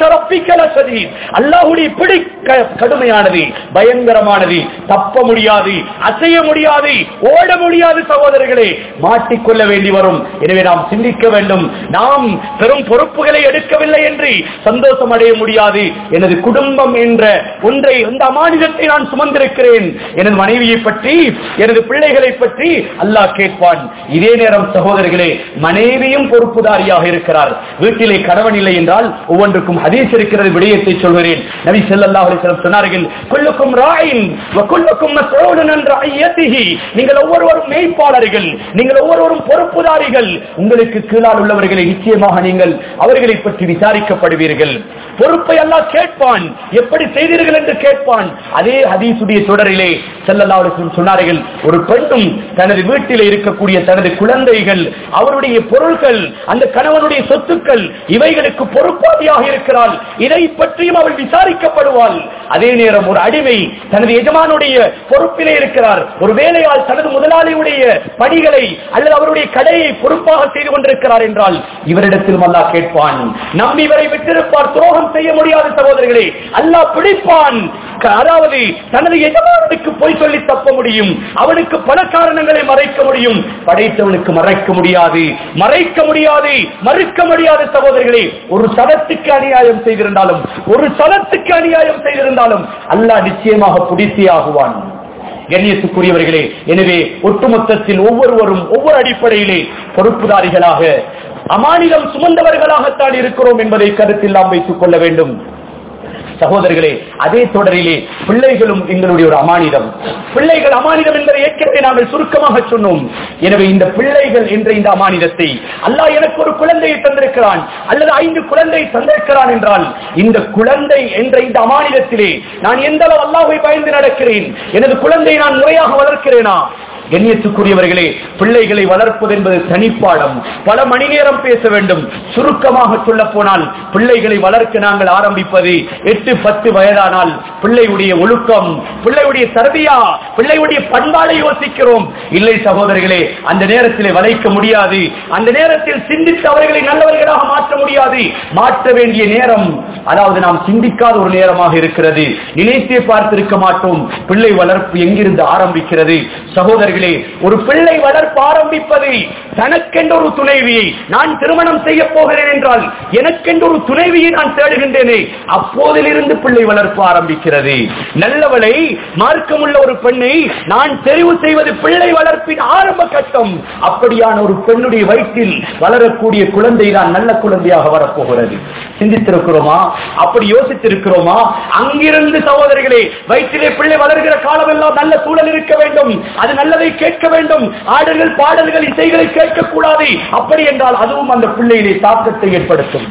Speaker 1: அல்லாஹுடைய பிடி க- கடுமையானது பயங்கரமானது தப்ப முடியாது அசைய முடியாது ஓட முடியாது சகோதரர்களே மாட்டிக்கொள்ள வேண்டி வரும் எனவே நாம் சிந்திக்க வேண்டும் நாம் பெரும் பொறுப்புகளை எடுக்கவில்லை என்று சந்தோஷம் அடைய முடியாது எனது குடும்பம் என்ற ஒன்றை இந்த அமானிதத்தை நான் சுமந்திருக்கிறேன் எனது மனைவியை பற்றி எனது பிள்ளைகளை பற்றி அல்லாஹ் கேட்பான் இதே நேரம் சகோதரர்களே மனைவியும் பொறுப்புதாரியாக இருக்கிறார் வீட்டிலே கணவன் இல்லை என்றால் ஒவ்வொன்றுக்கும் ஹதீஸ் இருக்கிறது விடயத்தை சொல்கிறேன் நபி ஸல்லல்லாஹு அலைஹி வஸல்லம் சொன்னார்கள் குல்லுக்கும் ராயின் வ குல்லுக்கும் மஸ்ஊலுன் அன் ரஅய்யத்திஹி நீங்கள் ஒவ்வொருவரும் மேய்ப்பாளர்கள் நீங்கள் ஒவ்வொருவரும் பொறுப்புதாரிகள் உங்களுக்கு கீழால் உள்ளவர்களை நிச்சயமாக நீங்கள் அவர்களை பற்றி விசாரிக்கப்படுவீர்கள் பொறுப்பை அல்லாஹ் கேட்பான் எப்படி செய்தீர்கள் என்று கேட்பான் அதே ஹதீசுடைய தொடரிலே ஸல்லல்லாஹு அலைஹி வஸல்லம் சொன்னார்கள் ஒரு பெண்ணும் தனது வீட்டில் இருக்கக்கூடிய தனது குழந்தைகள் அவருடைய பொருள்கள் அந்த கணவனுடைய சொத்துக்கள் இவைகளுக்கு பொறுப்பாதியாக இருக்கிறாள் இதை பற்றியும் அவள் விசாரிக்கப்படுவாள் அதே நேரம் ஒரு அடிமை தனது எஜமானுடைய பொறுப்பிலே இருக்கிறார் ஒரு வேலையால் தனது முதலாளியுடைய பணிகளை அல்லது அவருடைய கடையை பொறுப்பாக செய்து கொண்டிருக்கிறார் என்றால் இவரிடத்திலும் அல்லாஹ் கேட்பான் நம்பி இவரை விட்டிருப்பார் துரோகம் செய்ய முடியாத சகோதரர்களே அல்லாஹ் பிடிப்பான்
Speaker 2: அதாவது தனது எஜமானனுக்கு போய் சொல்லி தப்ப முடியும் அவனுக்கு பல காரணங்களை மறைக்க முடியும் படைத்தவனுக்கு மறைக்க முடியாது மறைக்க முடியாது மறுக்க முடியாது சகோதரர்களே ஒரு சதத்துக்கு அநியாயம் செய்திருந்தாலும் ஒரு சதத்துக்கு அநியாயம் செய்திருந்தாலும் அல்லாஹ் நிச்சயமாக பிடித்தே ஆகுவான் கண்ணியத்துக்குரியவர்களே எனவே ஒட்டுமொத்தத்தில் ஒவ்வொருவரும் ஒவ்வொரு அடிப்படையிலே பொறுப்புதாரிகளாக அமானிதம் சுமந்தவர்களாகத்தான் இருக்கிறோம் என்பதை கருத்தில் நாம் வைத்துக் கொள்ள வேண்டும் சகோதரர்களே அதே தொடரிலே பிள்ளைகளும் எங்களுடைய ஒரு அமானிதம் பிள்ளைகள் அமானிதம் என்பதை ஏற்கனவே நாங்கள் சுருக்கமாக சொன்னோம் எனவே இந்த பிள்ளைகள் என்ற இந்த அமானிதத்தை அல்லாஹ் எனக்கு ஒரு குழந்தையை தந்திருக்கிறான் அல்லது ஐந்து குழந்தை தந்திருக்கிறான் என்றால் இந்த குழந்தை என்ற இந்த அமானிதத்திலே நான் எந்த அளவு அல்லாஹை பயந்து நடக்கிறேன் எனது குழந்தையை நான் முறையாக வளர்க்கிறேனா கண்ணியத்துக்குரியவர்களே பிள்ளைகளை வளர்ப்பது என்பது தனிப்பாடம் பல மணி நேரம் பேச வேண்டும் சுருக்கமாக சொல்ல போனால் பிள்ளைகளை வளர்க்க நாங்கள் ஆரம்பிப்பது எட்டு பத்து வயதானால் பிள்ளையுடைய ஒழுக்கம் பிள்ளையுடைய தரபியா பிள்ளையுடைய பண்பாடை யோசிக்கிறோம் இல்லை சகோதரர்களே அந்த நேரத்திலே வளைக்க முடியாது அந்த நேரத்தில் சிந்தித்து அவர்களை நல்லவர்களாக மாற்ற முடியாது மாற்ற வேண்டிய நேரம் அதாவது நாம் சிந்திக்காத ஒரு நேரமாக இருக்கிறது நினைத்தே பார்த்திருக்க மாட்டோம் பிள்ளை வளர்ப்பு எங்கிருந்து ஆரம்பிக்கிறது சகோதரர்களே ஒரு பிள்ளை வளர்ப்பு ஆரம்பிப்பது தனக்கென்ற ஒரு துணைவியை நான் திருமணம் செய்ய போகிறேன் என்றால் எனக்கென்ற ஒரு துணைவியை நான் தேடுகின்றேனே அப்போதிலிருந்து பிள்ளை வளர்ப்பு ஆரம்பிக்கிறது நல்லவளை மார்க்கமுள்ள ஒரு பெண்ணை நான் தெரிவு செய்வது பிள்ளை வளர்ப்பின் ஆரம்ப கட்டம் அப்படியான ஒரு பெண்ணுடைய வயிற்றில் வளரக்கூடிய குழந்தை தான் நல்ல குழந்தையாக வரப்போகிறது சிந்தித்திருக்கிறோமா அப்படி யோசித்திருக்கிறோமா அங்கிருந்து சகோதரிகளே வயிற்றிலே பிள்ளை வளர்கிற காலமெல்லாம் நல்ல சூழல் இருக்க வேண்டும் அது நல்லதை கேட்க வேண்டும் ஆடல்கள் பாடல்கள் இசைகளை கேட்கக்கூடாது அப்படி என்றால் அதுவும் அந்த பிள்ளையிலே தாக்கத்தை ஏற்படுத்தும்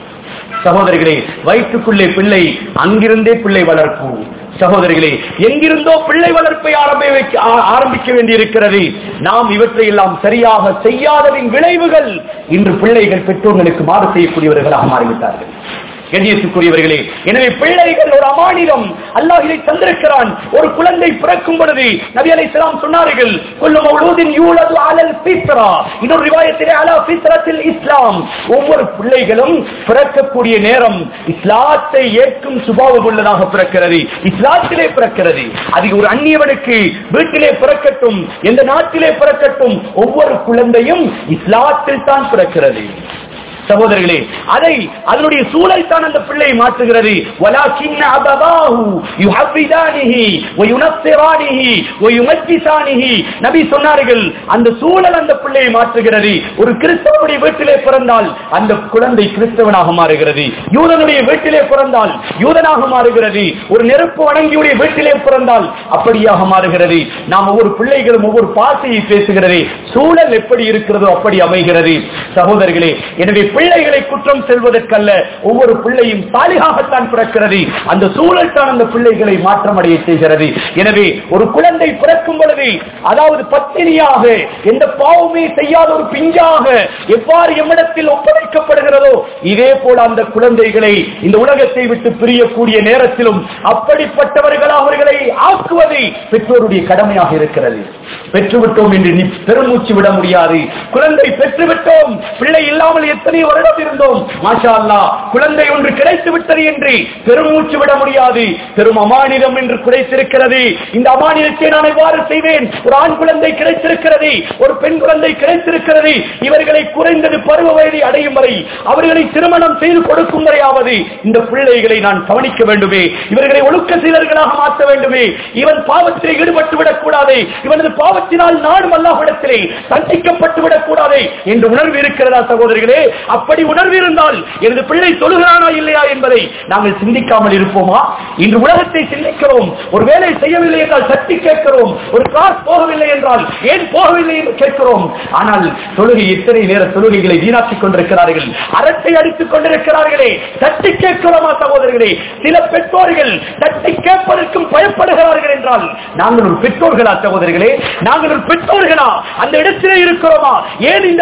Speaker 2: சகோதரிகளே வயிற்றுக்குள்ளே பிள்ளை அங்கிருந்தே பிள்ளை வளர்ப்பு சகோதரிகளே எங்கிருந்தோ பிள்ளை வளர்ப்பை ஆரம்பி வைக்க- ஆ- ஆரம்பிக்க வேண்டியிருக்கிறது நாம் இவற்றை எல்லாம் சரியாக செய்யாததின் விளைவுகள் இன்று பிள்ளைகள் பெற்றோர்களுக்கு மாறு செய்யக்கூடியவர்களாக மாறிவிட்டார்கள் கண்ணியத்துக்குரியவர்களே எனவே பிள்ளைகள் ஒரு அமானிதம் அல்லாஹ் இதை தந்திருக்கிறான் ஒரு குழந்தை பிறக்கும் பொழுது நபி அலைஹிஸ்ஸலாம் சொன்னார்கள் குல்லு மௌலூதின் யூலது அலல் ஃபித்ரா இன்னொரு ரிவாயத்திலே அலா ஃபித்ரத்தில் இஸ்லாம் ஒவ்வொரு பிள்ளைகளும் பிறக்கக்கூடிய நேரம் இஸ்லாத்தை ஏற்கும் சுபாவம் உள்ளதாக பிறக்கிறது இஸ்லாத்திலே பிறக்கிறது அது ஒரு அந்நியவனுக்கு வீட்டிலே பிறக்கட்டும் எந்த நாட்டிலே பிறக்கட்டும் ஒவ்வொரு குழந்தையும் இஸ்லாத்தில் தான் பிறக்கிறது சகோதரர்களே அதை அதனுடைய சூழல் தான் அந்த பிள்ளை மாற்றுகிறது வலாக்கின்ன அபவாஹு யுஹவ்விதானிஹி வயுனஸ்ஸிரானிஹி வயுமஜ்ஜிசானிஹி நபி சொன்னார்கள் அந்த சூழல் அந்த பிள்ளையை மாற்றுகிறது ஒரு கிறிஸ்தவனுடைய வீட்டிலே பிறந்தால் அந்த குழந்தை கிறிஸ்தவனாக மாறுகிறது யூதனுடைய வீட்டிலே பிறந்தால் யூதனாக மாறுகிறது ஒரு நெருப்பு வணங்கியுடைய வீட்டிலே பிறந்தால் அப்படியாக மாறுகிறது நாம் ஒவ்வொரு பிள்ளைகளும் ஒவ்வொரு பாசையை பேசுகிறது சூழல் எப்படி இருக்கிறதோ அப்படி அமைகிறது சகோதரர்களே எனவே பிள்ளைகளை குற்றம் செல்வதற்கல்ல ஒவ்வொரு பிள்ளையும் சாலிகாகத்தான் பிறக்கிறது அந்த சூழல் தான் அந்த பிள்ளைகளை மாற்றமடைய செய்கிறது எனவே ஒரு குழந்தை பிறக்கும் பொழுது அதாவது பத்தினியாக எந்த பாவமே செய்யாத ஒரு பிஞ்சாக எவ்வாறு எம்மிடத்தில் ஒப்படைக்கப்படுகிறதோ இதே போல அந்த குழந்தைகளை இந்த உலகத்தை விட்டு பிரியக்கூடிய நேரத்திலும் அப்படிப்பட்டவர்கள் அவர்களை ஆக்குவது பெற்றோருடைய கடமையாக இருக்கிறது பெற்றுவிட்டோம் என்று நீ பெருமூச்சு விட முடியாது குழந்தை பெற்றுவிட்டோம் பிள்ளை இல்லாமல் எத்தனை வருடம் இருந்தோம் மாஷா அல்லாஹ் குழந்தை ஒன்று கிடைத்து விட்டது என்று பெருமூச்சு விட முடியாது பெரும் அமானிதம் என்று கிடைத்திருக்கிறது இந்த அமானிதத்தை நான் எவ்வாறு செய்வேன் ஒரு ஆண் குழந்தை கிடைத்திருக்கிறது ஒரு பெண் குழந்தை கிடைத்திருக்கிறது இவர்களை குறைந்தது பருவ வயதை அடையும் வரை அவர்களை திருமணம் செய்து கொடுக்கும் வரையாவது இந்த பிள்ளைகளை நான் கவனிக்க வேண்டுமே இவர்களை ஒழுக்க சீலர்களாக மாற்ற வேண்டுமே இவன் பாவத்திலே ஈடுபட்டு விடக் கூடாது இவனது பாவத்தினால் நாடும் அல்லாஹ்விடத்திலே தண்டிக்கப்பட்டு விடக் கூடாது என்று உணர்வு இருக்கிறதா சகோதரிகளே அப்படி உணர்வு இருந்தால் எனது பிள்ளை தொழுகிறானா இல்லையா என்பதை நாங்கள் சிந்திக்காமல் இருப்போமா இன்று உலகத்தை சிந்திக்கிறோம் ஒரு வேலை செய்யவில்லை என்றால் சக்தி கேட்கிறோம் ஒரு கிளாஸ் போகவில்லை என்றால் ஏன் போகவில்லை என்று கேட்கிறோம் ஆனால் தொழுகை எத்தனை நேர தொழுகைகளை வீணாக்கிக் கொண்டிருக்கிறார்கள் அரட்டை அடித்துக் கொண்டிருக்கிறார்களே தட்டி கேட்கிறோமா சகோதரர்களே சில பெற்றோர்கள் தட்டி கேட்பதற்கும் பயப்படுகிறார்கள் என்றால் நாங்கள் ஒரு பெற்றோர்களா சகோதரர்களே நாங்கள் ஒரு பெற்றோர்களா அந்த இடத்திலே இருக்கிறோமா ஏன் இந்த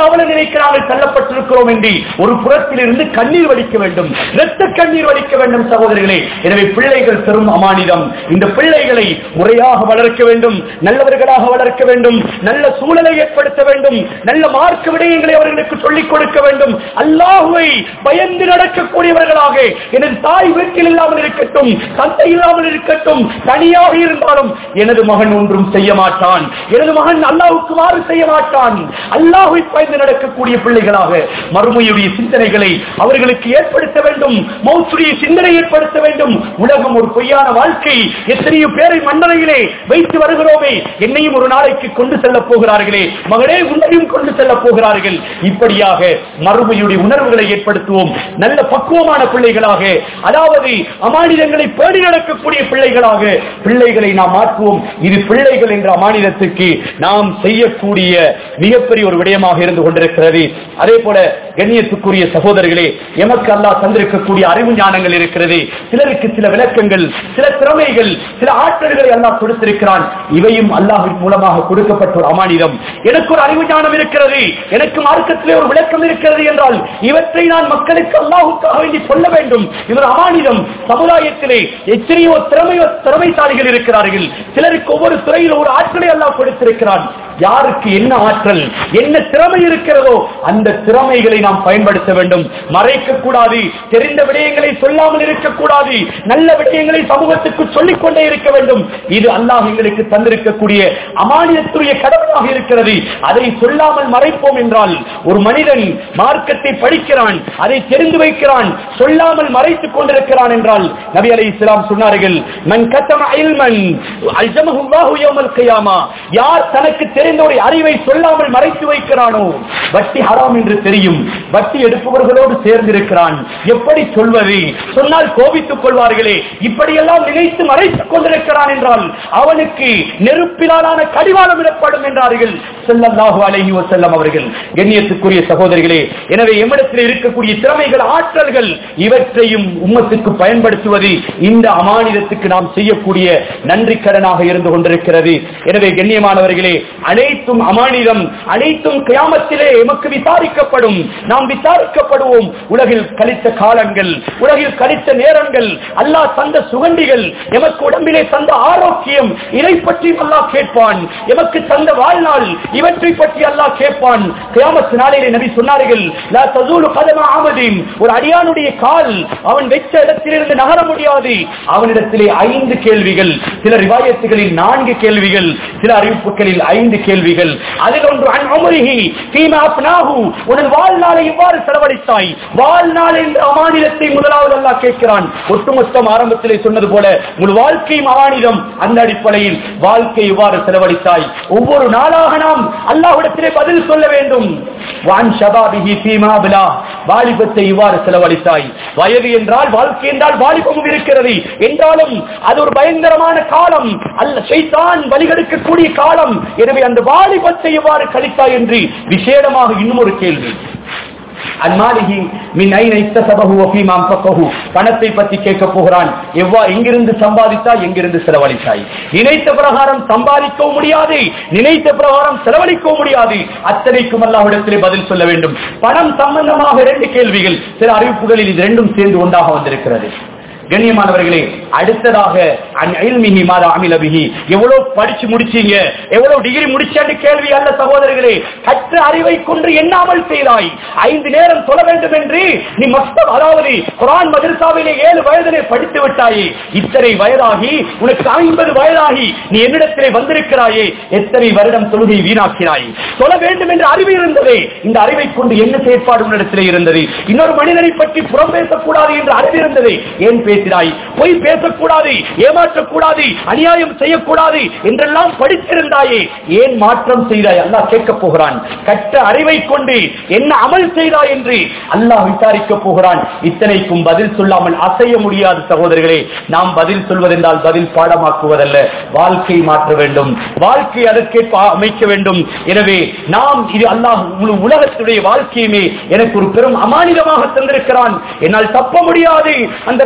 Speaker 2: காவல நிலைக்கு நாங்கள் தள்ளப்பட்டிருக்கிறோம் என்று ஒரு புறத்தில் இருந்து கண்ணீர் வடிக்க வேண்டும் இரத்த கண்ணீர் வடிக்க வேண்டும் சகோதரிகளே எனவே பிள்ளைகள் பெரும் அமானிதம் இந்த பிள்ளைகளை முறையாக வளர்க்க வேண்டும் நல்லவர்களாக வளர்க்க வேண்டும் நல்ல சூழலை ஏற்படுத்த வேண்டும் நல்ல மார்க்க விடயங்களை அவர்களுக்கு சொல்லிக் கொடுக்க வேண்டும் அல்லாஹுவை பயந்து நடக்கக்கூடியவர்களாக எனது தாய் வீட்டில் இல்லாமல் இருக்கட்டும் தந்தை இல்லாமல் இருக்கட்டும் தனியாக இருந்தாலும் எனது மகன் ஒன்றும் செய்ய மாட்டான் எனது மகன் அல்லாஹுக்கு மாறு செய்ய மாட்டான் அல்லாஹை பயந்து நடக்கக்கூடிய பிள்ளைகளாக மறுமையுடைய சிந்தனைகளை அவர்களுக்கு ஏற்படுத்த வேண்டும் மௌத்துடைய சிந்தனை ஏற்படுத்த வேண்டும் உலகம் ஒரு பொய்யான வாழ்க்கை எத்தனையோ பேரை மண்டலையிலே வைத்து வருகிறோமே என்னையும் ஒரு நாளைக்கு கொண்டு செல்ல போகிறார்களே மகளே உன்னையும் கொண்டு செல்ல போகிறார்கள் இப்படியாக மறுமையுடைய உணர்வுகளை ஏற்படுத்துவோம் நல்ல பக்குவமான பிள்ளைகளாக அதாவது அமானிதங்களை பேடி நடக்கக்கூடிய பிள்ளைகளாக பிள்ளைகளை நாம் மாற்றுவோம் இது பிள்ளைகள் என்ற அமானிதத்துக்கு நாம் செய்யக்கூடிய மிகப்பெரிய ஒரு விடயமாக இருந்து கொண்டிருக்கிறது அதே போல கண்ணியத்துக்குரிய சகோதரர்களே எமக்கு அல்லாஹ் தந்திருக்கக்கூடிய அறிவு ஞானங்கள் இருக்கிறது சிலருக்கு சில விளக்கங்கள் சில திறமைகள் சில ஆற்றல்களை அல்லாஹ் கொடுத்திருக்கிறான் இவையும் அல்லாஹின் மூலமாக கொடுக்கப்பட்ட ஒரு அமானிதம் எனக்கு ஒரு அறிவு ஞானம் இருக்கிறது எனக்கு மார்க்கத்திலே ஒரு விளக்கம் இருக்கிறது என்றால் இவற்றை நான் மக்களுக்கு அல்லாஹுக்காக வேண்டி சொல்ல வேண்டும் இது ஒரு அமானிதம் சமுதாயத்திலே எத்தனையோ திறமையோ திறமைசாலிகள் இருக்கிறார்கள் சிலருக்கு ஒவ்வொரு துறையில் ஒரு ஆற்றலை அல்லாஹ் கொடுத்திருக்கிறான் யாருக்கு என்ன ஆற்றல் என்ன திறமை இருக்கிறதோ அந்த திறமைகளை நாம் பயன்படுத்த வேண்டும் மறைக்க கூடாது தெரிந்த விடயங்களை சொல்லாமல் இருக்கக்கூடாது நல்ல விடயங்களை சமூகத்துக்கு சொல்லிக் கொண்டே இருக்க வேண்டும் இது அல்லாஹ் எங்களுக்கு தந்திருக்கக்கூடிய அமானியத்துடைய கடமையாக இருக்கிறது அதை சொல்லாமல் மறைப்போம் என்றால் ஒரு மனிதன் மார்க்கத்தை படிக்கிறான் அதை தெரிந்து வைக்கிறான் சொல்லாமல் மறைத்துக் கொண்டிருக்கிறான் என்றால் நபி அலை இஸ்லாம் சொன்னார்கள் மன் கத்தம இல்மன் அல்ஜமஹு அல்லாஹு யௌமல் கியாமா யார் தனக்கு தெரிந்த ஒரு அறிவை சொல்லாமல் மறைத்து வைக்கிறானோ வட்டி ஹராம் என்று தெரியும் வட்டி எடுப்பவர்களோடு சேர்ந்திருக்கிறான் எப்படி சொல்வது சொன்னால் கோபித்துக் கொள்வார்களே இப்படியெல்லாம் நினைத்து மறைத்துக் கொண்டிருக்கிறான் என்றால் அவனுக்கு நெருப்பிலான கடிவாளம் இடப்படும் என்றார்கள் செல்லல்லாஹு அலைஹி வஸல்லம் அவர்கள் கண்ணியத்துக்குரிய சகோதரிகளே எனவே எம்மிடத்தில் இருக்கக்கூடிய திறமைகள் ஆற்றல்கள் இவற்றையும் உம்மத்துக்கு பயன்படுத்துவது இந்த அமானிதத்துக்கு நாம் செய்யக்கூடிய நன்றி கடனாக இருந்து கொண்டிருக்கிறது எனவே கண்ணியமானவர்களே அனைத்தும் அமானிதம் அனைத்தும் கியாமத்திலே எமக்கு விசாரிக்கப்படும் நாம் விசாரிக்கப்படுவோம் உலகில் கழித்த காலங்கள் உலகில் கழித்த நேரங்கள் அல்லாஹ் தந்த சுகண்டிகள் எமக்கு உடம்பிலே தந்த ஆரோக்கியம் இதை பற்றி அல்லாஹ் கேட்பான் எமக்கு தந்த வாழ்நாள் இவற்றை பற்றி அல்லாஹ் கேட்பான் கியாமத்து நாளிலே நபி சொன்னார்கள் லா தசூலு கதம ஆமதீன் ஒரு அடியானுடைய கால் அவன் வெச்ச இடத்திலிருந்து நகர முடியாது அவனிடத்திலே ஐந்து கேள்விகள் சில ரிவாயத்துகளில் நான்கு கேள்விகள் சில அறிவிப்புகளில் ஐந்து கேள்விகள் அதில் ஒன்று அன் அமரிஹி ஃபீமா அப்னாஹு உனது வாழ்நாளை எவ்வாறு செலவழித்தாய் வாழ்நாள் என்ற அமானிதத்தை முதலாவது அல்லாஹ் கேட்கிறான் ஒட்டுமொத்தம் ஆரம்பத்திலே சொன்னது போல உங்கள் வாழ்க்கையும் அமானிதம் அந்த அடிப்படையில் வாழ்க்கை எவ்வாறு செலவழித்தாய் ஒவ்வொரு நாளாக நாம் அல்லாஹ்விடத்திலே பதில் சொல்ல வேண்டும் வான் ஷபாபிஹி ஃபீமா பிலா வாலிபத்தை இவ்வாறு செலவழித்தாய் வயது என்றால் வாழ்க்கை என்றால் வாலிபமும் இருக்கிறது என்றாலும் அது ஒரு பயங்கரமான காலம் அல்ல சைத்தான் வழிகெடுக்கக்கூடிய காலம் எனவே அந்த வாலிபத்தை எவ்வாறு கழித்தாய் என்று விசேடமாக இன்னும் ஒரு கேள்வி அந்மாலிகி மின் ஐன இக்தசபஹு வஃபீமா அன்ஃபகஹு பணத்தை பற்றி கேட்க போகிறான் எவ்வா எங்கிருந்து சம்பாதித்தாய் எங்கிருந்து செலவழித்தாய் நினைத்த பிரகாரம் சம்பாதிக்கவும் முடியாது நினைத்த பிரகாரம் செலவழிக்கவும் முடியாது அத்தனைக்கும் அல்லாஹ்விடத்திலே பதில் சொல்ல வேண்டும் பணம் சம்பந்தமாக இரண்டு கேள்விகள் சில அறிவிப்புகளில் இது ரெண்டும் சேர்ந்து ஒன்றாக வந்திருக்கிறது கண்ணியமானவர்களே அடுத்ததாக அன் இல்மிஹி மாதா அமில பிஹி எவ்வளவு படிச்சு முடிச்சீங்க எவ்வளவு டிகிரி முடிச்சேன்னு கேள்வி அல்ல சகோதரர்களே கற்ற அறிவை கொண்டு எண்ணாமல் செய்தாய் ஐந்து நேரம் சொல்ல வேண்டும் என்று நீ மஸ்தம் அதாவது குரான் மதரசாவிலே ஏழு வயதிலே படித்து விட்டாயே இத்தனை வயதாகி உனக்கு ஐம்பது வயதாகி நீ என்னிடத்திலே வந்திருக்கிறாயே எத்தனை வருடம் தொழுகை வீணாக்கினாய் சொல்ல வேண்டும் என்று அறிவு இருந்ததே இந்த அறிவை கொண்டு என்ன செயற்பாடு உன்னிடத்திலே இருந்தது இன்னொரு மனிதனை பற்றி புறம் பேசக்கூடாது என்று அறிவு இருந்தது ஏன் பேசினாய் பொய் பேசக்கூடாது ஏமாற்றக்கூடாது அநியாயம் செய்யக்கூடாது என்றெல்லாம் படித்திருந்தாயே ஏன் மாற்றம் செய்தாய் அல்லாஹ் கேட்கப் போகிறான் கற்ற அறிவை கொண்டு என்ன அமல் செய்தாய் என்று அல்லாஹ் விசாரிக்க போகிறான் இத்தனைக்கும் பதில் சொல்லாமல் அசைய முடியாது சகோதரர்களே நாம் பதில் சொல்வதென்றால் பதில் பாடமாக்குவதல்ல வாழ்க்கை மாற்ற வேண்டும் வாழ்க்கை அதற்கேற்ப அமைக்க வேண்டும் எனவே நாம் இது அல்லாஹ் முழு உலகத்துடைய வாழ்க்கையுமே எனக்கு ஒரு பெரும் அமானிதமாக தந்திருக்கிறான் என்னால் தப்ப முடியாது அந்த ரப்புக்கு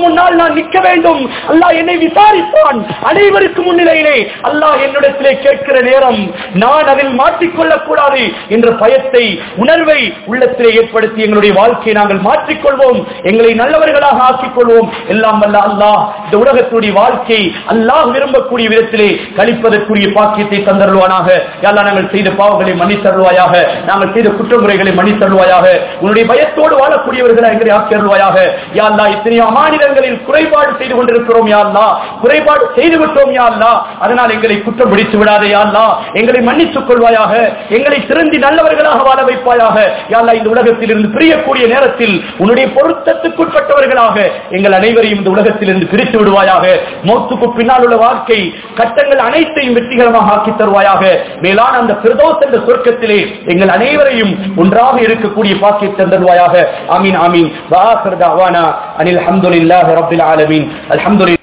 Speaker 2: முன்னால் நான் நிற்க வேண்டும் அல்லாஹ் என்னை விசாரிப்பான் அனைவருக்கு முன்னிலையிலே அல்லாஹ் என்னிடத்திலே கேட்கிற நேரம் நான் அதில் மாட்டிக்கொள்ளக் கூடாது என்ற பயத்தை உணர்வை உள்ளத்திலே ஏற்படுத்தி எங்களுடைய வாழ்க்கையை நாங்கள் மாற்றிக்கொள்வோம் எங்களை நல்லவர்களாக ஆக்கிக் கொள்வோம் எல்லாம் வல்ல அல்லாஹ் இந்த உலகத்துடைய வாழ்க்கை அல்லாஹ் விரும்பக்கூடிய விதத்திலே கழிப்பதற்குரிய பாக்கியத்தை தந்தருவானாக யாரெல்லாம் நாங்கள் செய்த பாவங்களை மன்னித்தருவாயாக நாங்கள் செய்த குற்றமுறைகளை மன்னித்தருவாயாக உன்னுடைய பயத்தோடு வாழக்கூடியவர்களை எங்களை ஆக்கியருவாயாக யாழ்லா இத்தனையோ அமானிதங்களில் குறைபாடு செய்து கொண்டிருக்கிறோம் யாழ்லா குறைபாடு செய்து விட்டோம் யாழ்லா அதனால் எங்களை குற்றம் பிடித்து விடாதே யாழ்லா எங்களை மன்னித்துக் கொள்வாயாக எங்களை திருந்தி நல்லவர்களாக வாழ வைப்பாயாக யாழ்லா இந்த உலகத்தில் இருந்து பிரியக்கூடிய நேரத்தில் உன்னுடைய பொருத்தத்துக்குட்பட்டவர்களாக எங்கள் அனைவரையும் இந்த உலகத்தில் இருந்து பிரித்து விடுவாயாக மௌத்துக்கு பின்னால் உள்ள வாழ்க்கை கட்டங்கள் அனைத்தையும் வெற்றிகரமாக ஆக்கி தருவாயாக மேலான அந்த பிரதோஷ் என்ற சொர்க்கத்திலே எங்கள் அனைவரையும் ஒன்றாக இருக்கக்கூடிய பாக்கியத்தை தருவாயாக ஆமீன் ஆமீன் வாஹர் தாவானா அனில் அல்ஹம்துலில்லாஹி ரப்பில் ஆலமீன் அல்ஹம்துலில்லாஹ்